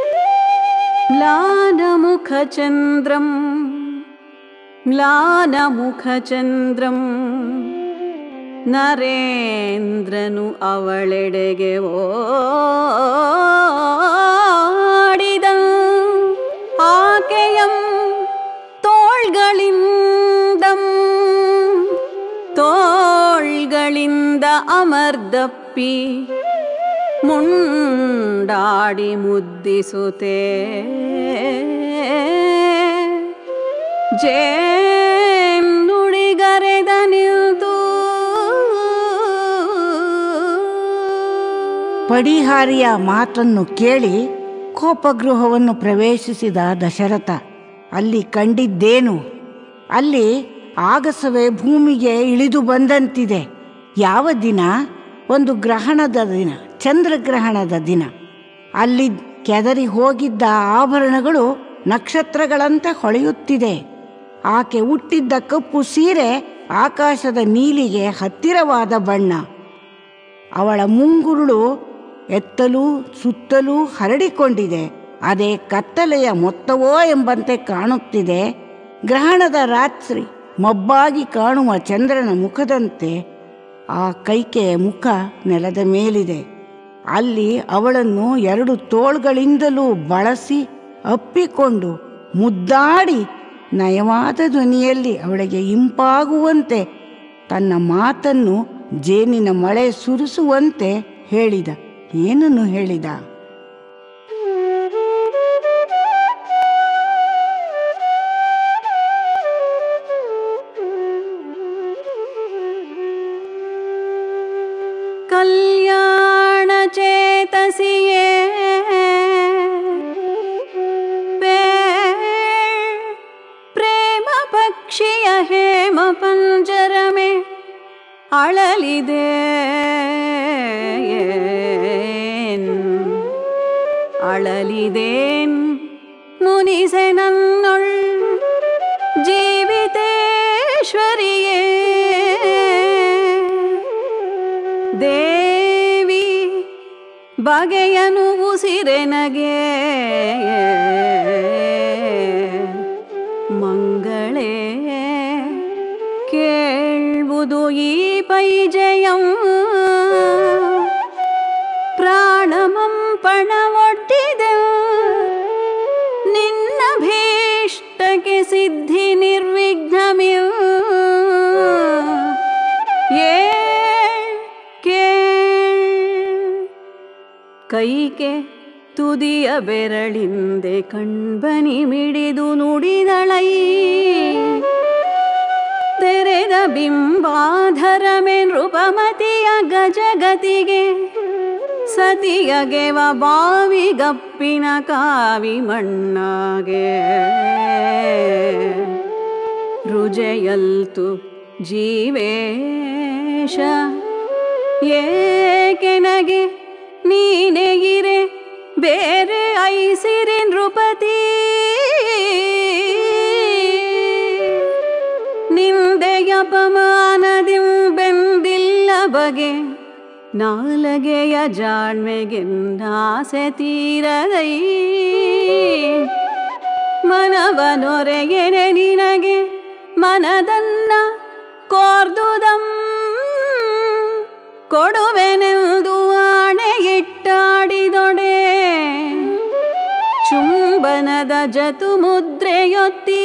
ಮ್ಲಾನಮುಖಚಂದ್ರಂ ಮ್ಲಾನಮುಖಚಂದ್ರಂ ನರೇಂದ್ರನು ಅವಳೆಡೆಗೆ ಓಡಿದ ಆಕೆಯಂ ತೋಳ್ಗಳಿಂದಂ ತೋಳ್ಗಳಿಂದ ಅಮರ್ದಪ್ಪಿ ಮುಂಡಾಡಿ ಮುದ್ದಿಸುತ್ತೆ ಜೇನ್ ನುಡಿಗರೆದ ನಿಲ್ದು ಪಡಿಹಾರಿಯ ಮಾತನ್ನು ಕೇಳಿ ಕೋಪಗೃಹವನ್ನು ಪ್ರವೇಶಿಸಿದ ದಶರಥ ಅಲ್ಲಿ ಕಂಡಿದ್ದೇನು ಅಲ್ಲಿ ಆಗಸವೇ ಭೂಮಿಗೆ ಇಳಿದು ಬಂದಂತಿದೆ ಯಾವ ದಿನ ಒಂದು ಗ್ರಹಣದ ದಿನ ಚಂದ್ರಗ್ರಹಣದ ದಿನ ಅಲ್ಲಿ ಕೆದರಿ ಹೋಗಿದ್ದ ಆಭರಣಗಳು ನಕ್ಷತ್ರಗಳಂತೆ ಹೊಳೆಯುತ್ತಿದೆ ಆಕೆ ಹುಟ್ಟಿದ್ದ ಕಪ್ಪು ಸೀರೆ ಆಕಾಶದ ನೀಲಿಗೆ ಹತ್ತಿರವಾದ ಬಣ್ಣ ಅವಳ ಮುಂಗುರುಳು ಎತ್ತಲೂ ಸುತ್ತಲೂ ಹರಡಿಕೊಂಡಿದೆ ಅದೇ ಕತ್ತಲೆಯ ಮೊತ್ತವೋ ಎಂಬಂತೆ ಕಾಣುತ್ತಿದೆ ಗ್ರಹಣದ ರಾತ್ರಿ ಮಬ್ಬಾಗಿ ಕಾಣುವ ಚಂದ್ರನ ಮುಖದಂತೆ ಆ ಕೈಕೆಯ ಮುಖ ನೆಲದ ಮೇಲಿದೆ ಅಲ್ಲಿ ಅವಳನ್ನು ಎರಡು ತೋಳ್ಗಳಿಂದಲೂ ಬಳಸಿ ಅಪ್ಪಿಕೊಂಡು ಮುದ್ದಾಡಿ ನಯವಾದ ಧ್ವನಿಯಲ್ಲಿ ಅವಳಿಗೆ ಇಂಪಾಗುವಂತೆ ತನ್ನ ಮಾತನ್ನು ಜೇನಿನ ಮಳೆ ಸುರಿಸುವಂತೆ ಹೇಳಿದ ಏನನ್ನು ಹೇಳಿದ ಕಲ್ಯಾಣ ಚೇತಸಿಯೇ ಪ್ರೇಮ ಪಕ್ಷಿಯ ಹೇಮ ಪಂಜರಮೆ ಅಳಲಿದೆ ಅಳಲಿದೇನ್ ಮುನಿಸೆ ನನ್ನೊಳ್ ಜೀವಿತೇಶ್ವರಿಯೇ ದೇವಿ ಬಗೆಯನು ಉಸಿರೆನಗೆ ಮಂಗಳೇ ಕೇಳ್ಬುದು ಈ ಪೈಜಯಂ ಪ್ರಾಣಮಂ ಪಣ ಒಡ್ಡಿದೆ ನಿನ್ನ ಭೀಷ್ಟಕ್ಕೆ ಸಿದ್ಧಿ ನಿರ್ವಿಘ್ನಮಿಯು ಏಳ್ ಕೇಳ್ ಕೈಗೆ ತುದಿಯ ಬೆರಳಿಂದೆ ಕಣ್ಬನಿ ಮಿಡಿದು ನುಡಿದಳೈ ತೆರೆದ ಬಿಂಬಾಧರಮೆ ನೃಪಮತಿಯ ಗಜಗತಿಗೆ ಸತಿಯಗೆವ ಬಾವಿಗಪ್ಪಿನ ಕಾವಿ ಮಣ್ಣಾಗೆ ರುಜೆಯಲ್ತು ಜೀವೇಶ ಏಕೆನಗೆ ನೀನೆಗಿರೆ ಬೇರೆ ಐಸಿರಿ ನೃಪತಿ ನಿಂದೆಯಪಮಾನದಿಂ ಬೆಂದಿಲ್ಲ ಬಗೆ ನಾಲಗೆಯ ಜಾಣ್ಮೆಗೆನ್ನಾಸೆ ತೀರದೈ ಮನವನೊರೆಗೆನೆ ನಿನಗೆ ಮನದನ್ನ ಕೋರ್ದುದಂ ಕೊಡುವೆನೆಂದು ಆಣೆಯಿಟ್ಟಾಡಿದೊಡೆ ಚುಂಬನದ ಜತು ಮುದ್ರೆಯೊತ್ತಿ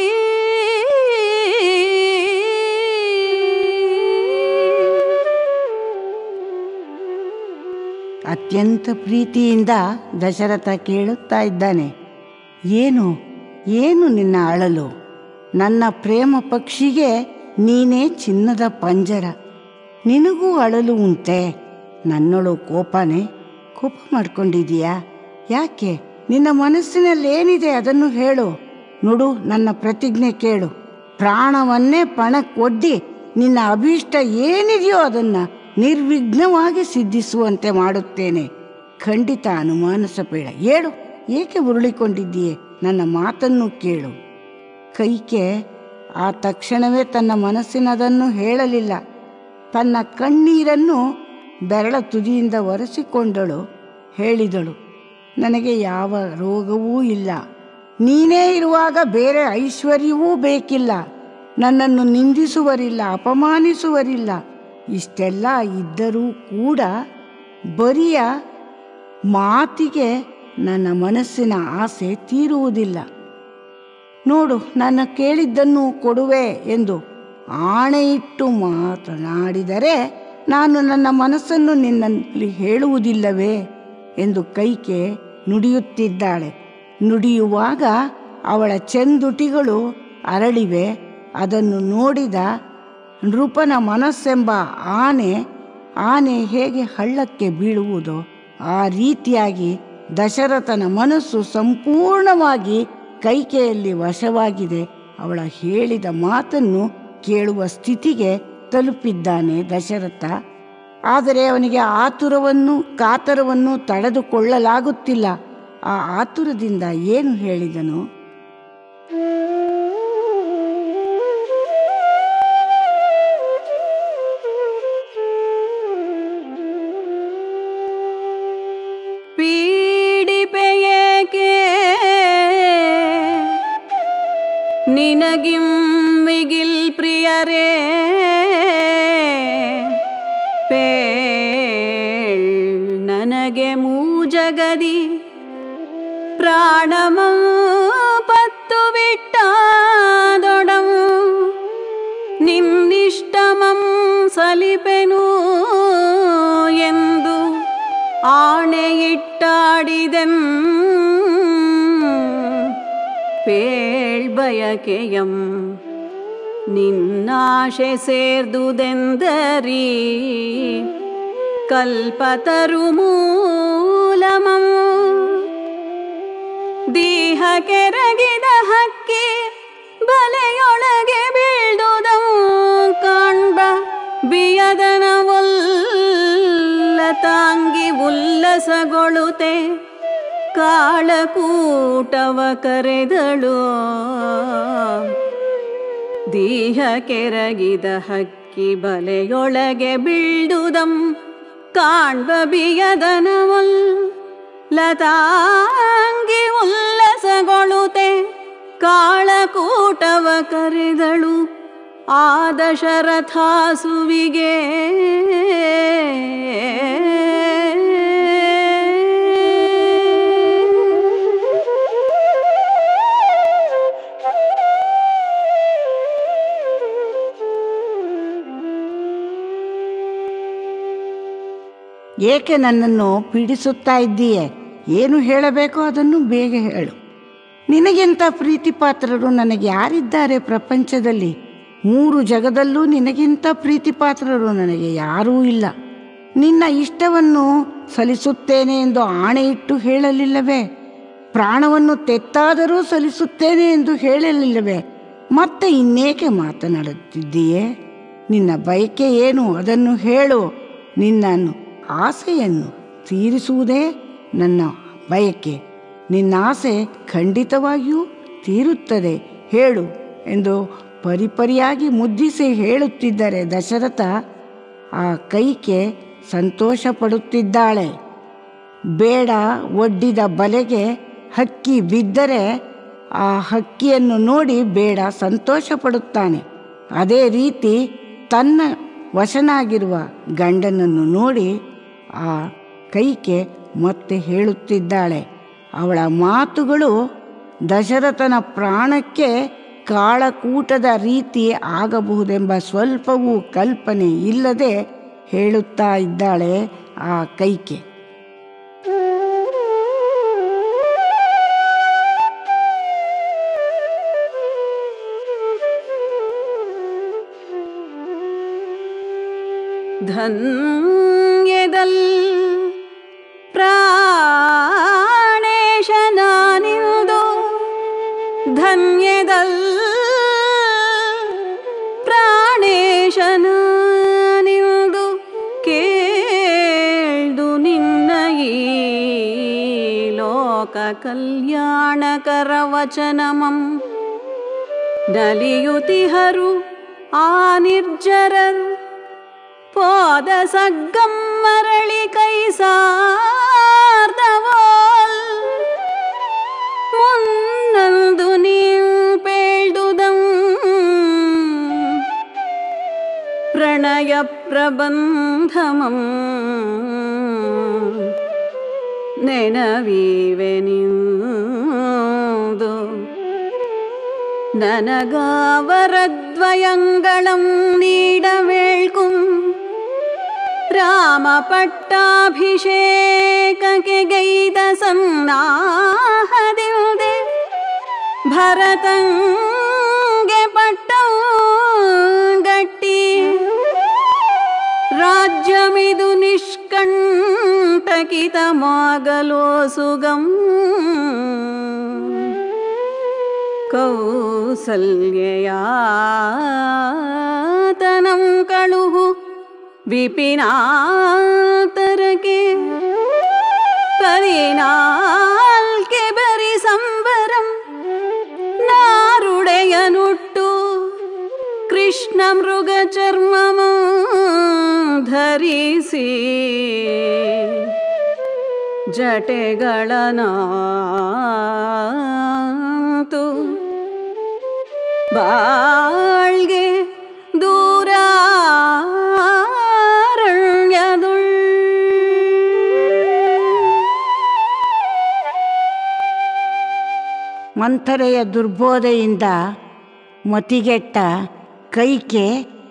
ಅತ್ಯಂತ ಪ್ರೀತಿಯಿಂದ ದಶರಥ ಕೇಳುತ್ತಾ ಇದ್ದಾನೆ ಏನು ಏನು ನಿನ್ನ ಅಳಲು ನನ್ನ ಪ್ರೇಮ ಪಕ್ಷಿಗೆ ನೀನೇ ಚಿನ್ನದ ಪಂಜರ ನಿನಗೂ ಅಳಲು ಉಂಟೆ ನನ್ನೊಳು ಕೋಪನೇ ಕೋಪ ಮಾಡ್ಕೊಂಡಿದೀಯಾ ಯಾಕೆ ನಿನ್ನ ಮನಸ್ಸಿನಲ್ಲಿ ಏನಿದೆ ಅದನ್ನು ಹೇಳು ನೋಡು ನನ್ನ ಪ್ರತಿಜ್ಞೆ ಕೇಳು ಪ್ರಾಣವನ್ನೇ ಪಣಕ್ಕೊಡ್ಡಿ ನಿನ್ನ ಅಭೀಷ್ಟ ಏನಿದೆಯೋ ಅದನ್ನ ನಿರ್ವಿಘ್ನವಾಗಿ ಸಿದ್ಧಿಸುವಂತೆ ಮಾಡುತ್ತೇನೆ ಖಂಡಿತ ಅನುಮಾನಿಸಬೇಡ ಹೇಳು ಏಕೆ ಉರುಳಿಕೊಂಡಿದ್ದೀಯೆ ನನ್ನ ಮಾತನ್ನು ಕೇಳು ಕೈಕೆ ಆ ತಕ್ಷಣವೇ ತನ್ನ ಮನಸ್ಸಿನದನ್ನು ಹೇಳಲಿಲ್ಲ ತನ್ನ ಕಣ್ಣೀರನ್ನು ಬೆರಳ ತುದಿಯಿಂದ ಒರೆಸಿಕೊಂಡಳು ಹೇಳಿದಳು ನನಗೆ ಯಾವ ರೋಗವೂ ಇಲ್ಲ ನೀನೇ ಇರುವಾಗ ಬೇರೆ ಐಶ್ವರ್ಯವೂ ಬೇಕಿಲ್ಲ ನನ್ನನ್ನು ನಿಂದಿಸುವರಿಲ್ಲ ಅಪಮಾನಿಸುವರಿಲ್ಲ ಇಷ್ಟೆಲ್ಲ ಇದ್ದರೂ ಕೂಡ ಬರಿಯ ಮಾತಿಗೆ ನನ್ನ ಮನಸ್ಸಿನ ಆಸೆ ತೀರುವುದಿಲ್ಲ ನೋಡು ನನ್ನ ಕೇಳಿದ್ದನ್ನು ಕೊಡುವೆ ಎಂದು ಆಣೆಯಿಟ್ಟು ಮಾತನಾಡಿದರೆ ನಾನು ನನ್ನ ಮನಸ್ಸನ್ನು ನಿನ್ನಲ್ಲಿ ಹೇಳುವುದಿಲ್ಲವೇ ಎಂದು ಕೈಕೆ ನುಡಿಯುತ್ತಿದ್ದಾಳೆ ನುಡಿಯುವಾಗ ಅವಳ ಚೆಂದುಟಿಗಳು ಅರಳಿವೆ ಅದನ್ನು ನೋಡಿದ ನೃಪನ ಮನಸ್ಸೆಂಬ ಆನೆ ಆನೆ ಹೇಗೆ ಹಳ್ಳಕ್ಕೆ ಬೀಳುವುದೋ ಆ ರೀತಿಯಾಗಿ ದಶರಥನ ಮನಸ್ಸು ಸಂಪೂರ್ಣವಾಗಿ ಕೈಕೆಯಲ್ಲಿ ವಶವಾಗಿದೆ ಅವಳ ಹೇಳಿದ ಮಾತನ್ನು ಕೇಳುವ ಸ್ಥಿತಿಗೆ ತಲುಪಿದ್ದಾನೆ ದಶರಥ ಆದರೆ ಅವನಿಗೆ ಆತುರವನ್ನು ಕಾತರವನ್ನು ತಡೆದುಕೊಳ್ಳಲಾಗುತ್ತಿಲ್ಲ ಆ ಆತುರದಿಂದ ಏನು ಹೇಳಿದನು ಪೀಡಿಪೆಯೇಕೆ ನಿನಗಿಂ ಮಿಗಿಲ್ ಪ್ರಿಯರೇ ಪೇಳ್ ನನಗೆ ಮೂಜಗದಿ ಪ್ರಾಣಮಂ ಪತ್ತು ಬಿಟ್ಟಾದೊಡಂ ನಿನ್ನಿಷ್ಟಮಂ ಸಲಿಪೆನು ಎಂದು ಆಣೆಯಿಟ್ಟಾಡಿದೆನ್ ಪೇಳ್ಬಯಕೆಯಂ ನಿನ್ನಾಶೆ ಸೇರ್ದುದೆಂದರೀ ಕಲ್ಪತರು ಮೂಲಮಂ ದೀಹ ಕೆರಗಿದ ಹಕ್ಕಿ ಬಲೆಯೊಳಗೆ ಬೀಳ್ದುದಂ ಕಾಣ್ಬ ಬಿಯದನ ಒಲ್ಲ ತಾಂಗಿ ಉಲ್ಲಸಗೊಳುತೆ ಕಾಳಕೂಟವ ಕರೆದಳು ದೀಹ ಕೆರಗಿದ ಹಕ್ಕಿ ಬಲೆಯೊಳಗೆ ಬೀಳ್ದುದಂ ಕಾಣ್ಬ ಬಿಯದನವಲ್ ಲತಾಂಗಿ ಉಲ್ಲಸಗೊಳುತೆ ಕಾಳಕೂಟವ ಕರೆದಳು ಆ ದಶರಥಾಸುವಿಗೆ ಏಕೆ ನನ್ನನ್ನು ಪೀಡಿಸುತ್ತಾ ಇದ್ದೀಯೆ ಏನು ಹೇಳಬೇಕೋ ಅದನ್ನು ಬೇಗ ಹೇಳು ನಿನಗಿಂತ ಪ್ರೀತಿಪಾತ್ರರು ನನಗೆ ಯಾರಿದ್ದಾರೆ ಪ್ರಪಂಚದಲ್ಲಿ ಮೂರು ಜಗದಲ್ಲೂ ನಿನಗಿಂತ ಪ್ರೀತಿಪಾತ್ರರು ನನಗೆ ಯಾರೂ ಇಲ್ಲ ನಿನ್ನ ಇಷ್ಟವನ್ನು ಸಲ್ಲಿಸುತ್ತೇನೆ ಎಂದು ಆಣೆಯಿಟ್ಟು ಹೇಳಲಿಲ್ಲವೇ ಪ್ರಾಣವನ್ನು ತೆತ್ತಾದರೂ ಸಲ್ಲಿಸುತ್ತೇನೆ ಎಂದು ಹೇಳಲಿಲ್ಲವೇ ಮತ್ತೆ ಇನ್ನೇಕೆ ಮಾತನಾಡುತ್ತಿದ್ದೀಯೇ ನಿನ್ನ ಬಯಕೆ ಏನು ಅದನ್ನು ಹೇಳು ನಿನ್ನನ್ನು ಆಸೆಯನ್ನು ತೀರಿಸುವುದೇ ನನ್ನ ಬಯಕೆ ನಿನ್ನ ಆಸೆ ಖಂಡಿತವಾಗಿಯೂ ತೀರುತ್ತದೆ ಹೇಳು ಎಂದು ಪರಿಪರಿಯಾಗಿ ಮುದ್ದಿಸಿ ಹೇಳುತ್ತಿದ್ದರೆ ದಶರಥ ಆ ಕೈಕೆ ಸಂತೋಷ ಪಡುತ್ತಿದ್ದಾಳೆ ಬೇಡ ಒಡ್ಡಿದ ಬಲೆಗೆ ಹಕ್ಕಿ ಬಿದ್ದರೆ ಆ ಹಕ್ಕಿಯನ್ನು ನೋಡಿ ಬೇಡ ಸಂತೋಷ ಪಡುತ್ತಾನೆ ಅದೇ ರೀತಿ ತನ್ನ ವಶನಾಗಿರುವ ಗಂಡನನ್ನು ನೋಡಿ ಆ ಕೈಕೆ ಮತ್ತೆ ಹೇಳುತ್ತಿದ್ದಾಳೆ ಅವಳ ಮಾತುಗಳು ದಶರಥನ ಪ್ರಾಣಕ್ಕೆ ಕಾಳಕೂಟದ ರೀತಿ ಆಗಬಹುದೆಂಬ ಸ್ವಲ್ಪವೂ ಕಲ್ಪನೆ ಇಲ್ಲದೆ ಹೇಳುತ್ತಾ ಇದ್ದಾಳೆ ಆ ಕೈಕೆ ಧನ್ಯದಲ್ ಪ್ರಾಣೇಶ ನಾನಿರುವುದು ಧನ್ಯದಲ್ ಪ್ರಾಣೇಶ ನಾನಿರುವುದು ಕೇಳ್ದು ನಿನ್ನ ಈ ಲೋಕ ಕಲ್ಯಾಣಕರ ವಚನಮಂ ನಲಿಯುತಿಹರು ಆ ನಿರ್ಜರರು போத சக்கம் மரளி கை சார்ந்தவோல் முன்னந்து நீ பேழ்துதம் பிரணய பிரபந்தமம் ನೆನವೀವೆನಿಂದು ನನಗಾವರದ್ವಯಂಗಳಂ ನೀಡವೇಳ್ಕುಂ ರಾಮ ಪಟ್ಟಾಭಿಷೇಕಕ್ಕೆ ಗೈದ ಸನ್ನಾಹದಿಲ್ದೆ ಭರತಂಗೆ ಪಟ್ಟವು ಗಟ್ಟಿ ರಾಜ್ಯಮಿದು ನಿಷ್ಕಂಟಕಿತಮಾಗಲೋ ಸುಗಂ ಕೌಸಲ್ಯಯಾತನಂ ಕಳುಹು ವಿಪಿನಾತರಕೆ ಪದಿನಾಲ್ಕೆ ಬರಿ ಸಂಬರಂ ನಾರುಡೆಯನುಟ್ಟು ಕೃಷ್ಣ ಮೃಗ ಚರ್ಮಮ ಧರಿಸಿ ಜಟೆಗಳನಾಂತು ಬಾಳ್ಗೆ ದೂರಾರಣ್ಯದುಳ್ ಮಂಥರೆಯ ದುರ್ಬೋಧೆಯಿಂದ ಮತಿಗೆಟ್ಟ ಕೈಕೆ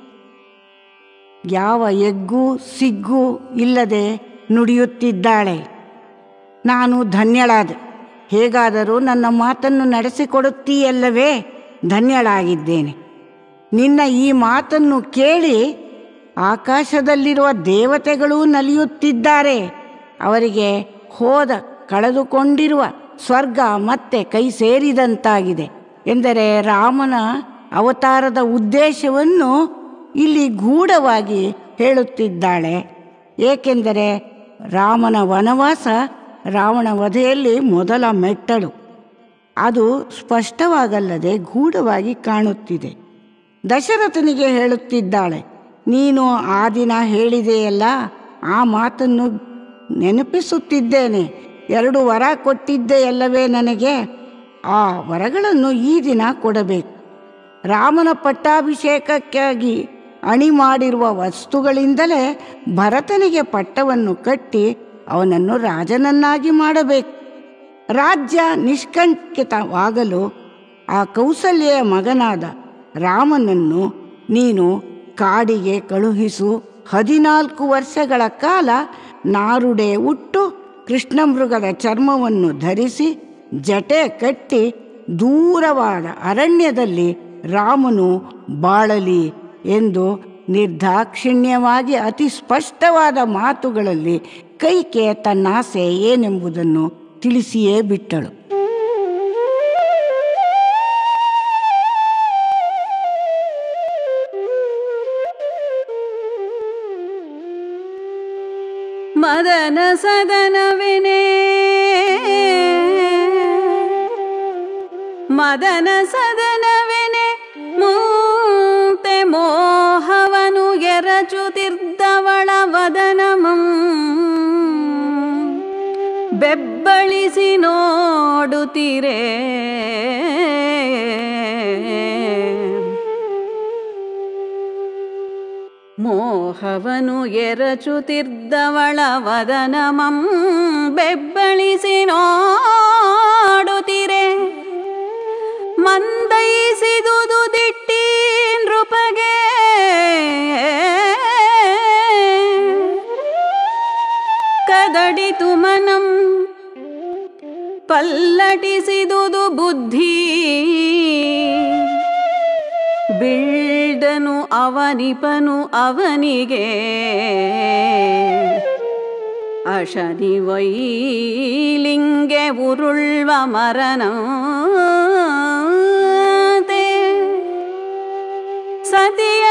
ಯಾವ ಎಗ್ಗೂ ಸಿಗ್ಗೂ ಇಲ್ಲದೆ ನುಡಿಯುತ್ತಿದ್ದಾಳೆ ನಾನು ಧನ್ಯಳಾದೆ ಹೇಗಾದರೂ ನನ್ನ ಮಾತನ್ನು ನಡೆಸಿಕೊಡುತ್ತೀಯಲ್ಲವೇ ಧನ್ಯಳಾಗಿದ್ದೇನೆ ನಿನ್ನ ಈ ಮಾತನ್ನು ಕೇಳಿ ಆಕಾಶದಲ್ಲಿರುವ ದೇವತೆಗಳೂ ನಲಿಯುತ್ತಿದ್ದಾರೆ ಅವರಿಗೆ ಹೋದ ಕಳೆದುಕೊಂಡಿರುವ ಸ್ವರ್ಗ ಮತ್ತೆ ಕೈ ಸೇರಿದಂತಾಗಿದೆ ಎಂದರೆ ರಾಮನ ಅವತಾರದ ಉದ್ದೇಶವನ್ನು ಇಲ್ಲಿ ಗೂಢವಾಗಿ ಹೇಳುತ್ತಿದ್ದಾಳೆ ಏಕೆಂದರೆ ರಾಮನ ವನವಾಸ ರಾವಣ ವಧೆಯಲ್ಲಿ ಮೊದಲ ಮೆಟ್ಟಳು ಅದು ಸ್ಪಷ್ಟವಾಗಲ್ಲದೆ ಗೂಢವಾಗಿ ಕಾಣುತ್ತಿದೆ ದಶರಥನಿಗೆ ಹೇಳುತ್ತಿದ್ದಾಳೆ ನೀನು ಆ ದಿನ ಹೇಳಿದೆಯಲ್ಲ ಆ ಮಾತನ್ನು ನೆನಪಿಸುತ್ತಿದ್ದೇನೆ ಎರಡು ವರ ಕೊಟ್ಟಿದ್ದೆಯಲ್ಲವೇ ನನಗೆ ಆ ವರಗಳನ್ನು ಈ ದಿನ ಕೊಡಬೇಕು ರಾಮನ ಪಟ್ಟಾಭಿಷೇಕಕ್ಕಾಗಿ ಅಣಿ ಮಾಡಿರುವ ವಸ್ತುಗಳಿಂದಲೇ ಭರತನಿಗೆ ಪಟ್ಟವನ್ನು ಕಟ್ಟಿ ಅವನನ್ನು ರಾಜನನ್ನಾಗಿ ಮಾಡಬೇಕು ರಾಜ್ಯ ನಿಷ್ಕಂಠಿತವಾಗಲು ಆ ಕೌಸಲ್ಯೆಯ ಮಗನಾದ ರಾಮನನ್ನು ನೀನು ಕಾಡಿಗೆ ಕಳುಹಿಸು ಹದಿನಾಲ್ಕು ವರ್ಷಗಳ ಕಾಲ ನಾರುಡೆ ಉಟ್ಟು ಕೃಷ್ಣಮೃಗದ ಚರ್ಮವನ್ನು ಧರಿಸಿ ಜಟೆ ಕಟ್ಟಿ ದೂರವಾದ ಅರಣ್ಯದಲ್ಲಿ ರಾಮನು ಬಾಳಲಿ ಎಂದು ನಿರ್ದಾಕ್ಷಿಣ್ಯವಾಗಿ ಅತಿ ಸ್ಪಷ್ಟವಾದ ಮಾತುಗಳಲ್ಲಿ ಕೈಕೆ ತನ್ನಾಸೆ ಏನೆಂಬುದನ್ನು ತಿಳಿಸಿಯೇ ಬಿಟ್ಟಳು ಮದನ ಸದನವೆನೆ ಮದನ ಸದನವೆನೆ ಮೂತೆ ಮೋಹವನು ಎರಚುತ್ತಿದ್ದವಳ ವದನಮಂ ಬೆಬ್ಬಳಿಸಿ ನೋಡುತ್ತೀರೇ ಮೋಹವನು ಎರಚುತ್ತಿದ್ದವಳ ವದನಮಂ ಬೆಬ್ಬಳಿಸಿ ನೋಡುತ್ತೀರೆ ಮಂದೈಸಿದುದು ದಿಟ್ಟಿ ನೃಪಗೆ ಕದಡಿತು ಮನಂ ಪಲ್ಲಟಿಸಿದುದು ಬುದ್ಧಿ ಬೀಳ್ದನು ಅವನಿಪನು ಅವನಿಗೆ ಅಶನಿ ವೈಲಿಂಗೆ ಉರುಳ್ವ ಮರನತೆ ಸತಿಯ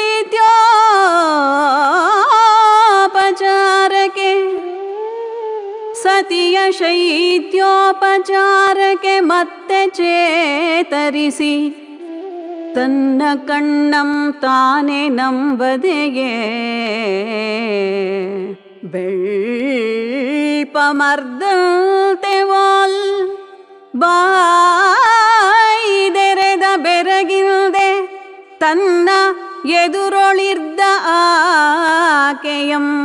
ಶೈತ್ಯೋಪಚಾರಕ್ಕೆ ಸತಿಯ ಶೈತ್ಯೋಪಚಾರಕ್ಕೆ ಮತ್ತೆ ಚೇತರಿಸಿ ತನ್ನ ಕಣ್ಣಂ ತಾನೇ ನಂಬದೆಗೆ ಬೆಳ್ಪಮರ್ದಂತೆ ವಾಲ್ ಬಾಯಿದೆರೆದ ಬೆರಗಿಲ್ದೆ ತನ್ನ ಎದುರೊಳಿರ್ದ ಆಕೆಯಂ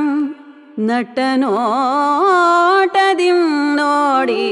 ನಟನೋಟದಿಂ ನೋಡಿ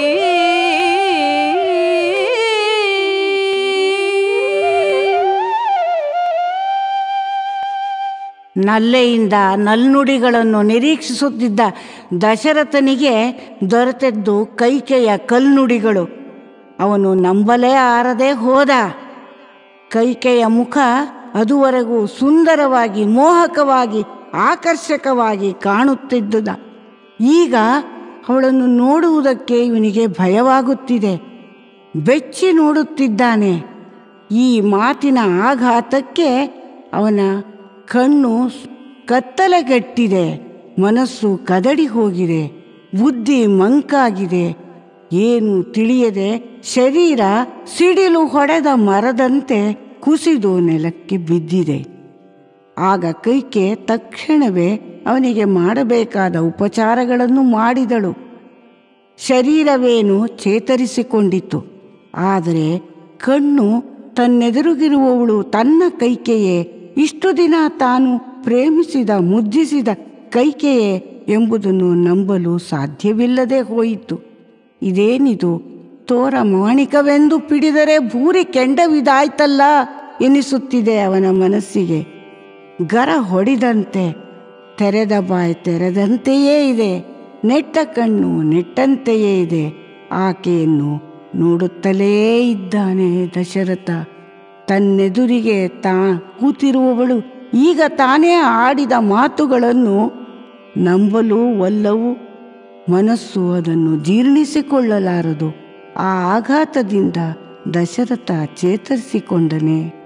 ನಲ್ಲೆಯಿಂದ ನಲ್ನುಡಿಗಳನ್ನು ನಿರೀಕ್ಷಿಸುತ್ತಿದ್ದ ದಶರಥನಿಗೆ ದೊರೆತದ್ದು ಕೈಕೆಯ ಕಲ್ನುಡಿಗಳು ಅವನು ನಂಬಲೇ ಆರದೆ ಹೋದ ಕೈಕೆಯ ಮುಖ ಅದುವರೆಗೂ ಸುಂದರವಾಗಿ ಮೋಹಕವಾಗಿ ಆಕರ್ಷಕವಾಗಿ ಕಾಣುತ್ತಿದ್ದುದ ಈಗ ಅವಳನ್ನು ನೋಡುವುದಕ್ಕೆ ಇವನಿಗೆ ಭಯವಾಗುತ್ತಿದೆ ಬೆಚ್ಚಿ ನೋಡುತ್ತಿದ್ದಾನೆ ಈ ಮಾತಿನ ಆಘಾತಕ್ಕೆ ಅವನ ಕಣ್ಣು ಕತ್ತಲೆಗಟ್ಟಿದೆ ಮನಸ್ಸು ಕದಡಿ ಹೋಗಿದೆ ಬುದ್ಧಿ ಮಂಕಾಗಿದೆ ಏನು ತಿಳಿಯದೆ ಶರೀರ ಸಿಡಿಲು ಹೊಡೆದ ಮರದಂತೆ ಕುಸಿದು ನೆಲಕ್ಕೆ ಬಿದ್ದಿದೆ ಆಗ ಕೈಕೆ ತಕ್ಷಣವೇ ಅವನಿಗೆ ಮಾಡಬೇಕಾದ ಉಪಚಾರಗಳನ್ನು ಮಾಡಿದಳು ಶರೀರವೇನು ಚೇತರಿಸಿಕೊಂಡಿತು ಆದರೆ ಕಣ್ಣು ತನ್ನೆದುರುಗಿರುವವಳು ತನ್ನ ಕೈಕೆಯೇ ಇಷ್ಟು ದಿನ ತಾನು ಪ್ರೇಮಿಸಿದ ಮುದ್ದಿಸಿದ ಕೈಕೆಯೇ ಎಂಬುದನ್ನು ನಂಬಲು ಸಾಧ್ಯವಿಲ್ಲದೆ ಹೋಯಿತು ಇದೇನಿದು ತೋರ ಮಾಣಿಕವೆಂದು ಪಿಡಿದರೆ ಭೂರಿ ಕೆಂಡವಿದಾಯ್ತಲ್ಲ ಎನಿಸುತ್ತಿದೆ ಅವನ ಮನಸ್ಸಿಗೆ ಗರ ಹೊಡಿದಂತೆ ತೆರೆದ ಬಾಯಿ ತೆರೆದಂತೆಯೇ ಇದೆ ನೆಟ್ಟ ಕಣ್ಣು ನೆಟ್ಟಂತೆಯೇ ಇದೆ ಆಕೆಯನ್ನು ನೋಡುತ್ತಲೇ ಇದ್ದಾನೆ ದಶರಥ ತನ್ನೆದುರಿಗೆ ತಾ ಕೂತಿರುವವಳು ಈಗ ತಾನೇ ಆಡಿದ ಮಾತುಗಳನ್ನು ನಂಬಲು ಒಲ್ಲವು ಮನಸ್ಸು ಅದನ್ನು ಜೀರ್ಣಿಸಿಕೊಳ್ಳಲಾರದು ಆ ಆಘಾತದಿಂದ ದಶರಥ ಚೇತರಿಸಿಕೊಂಡನೆ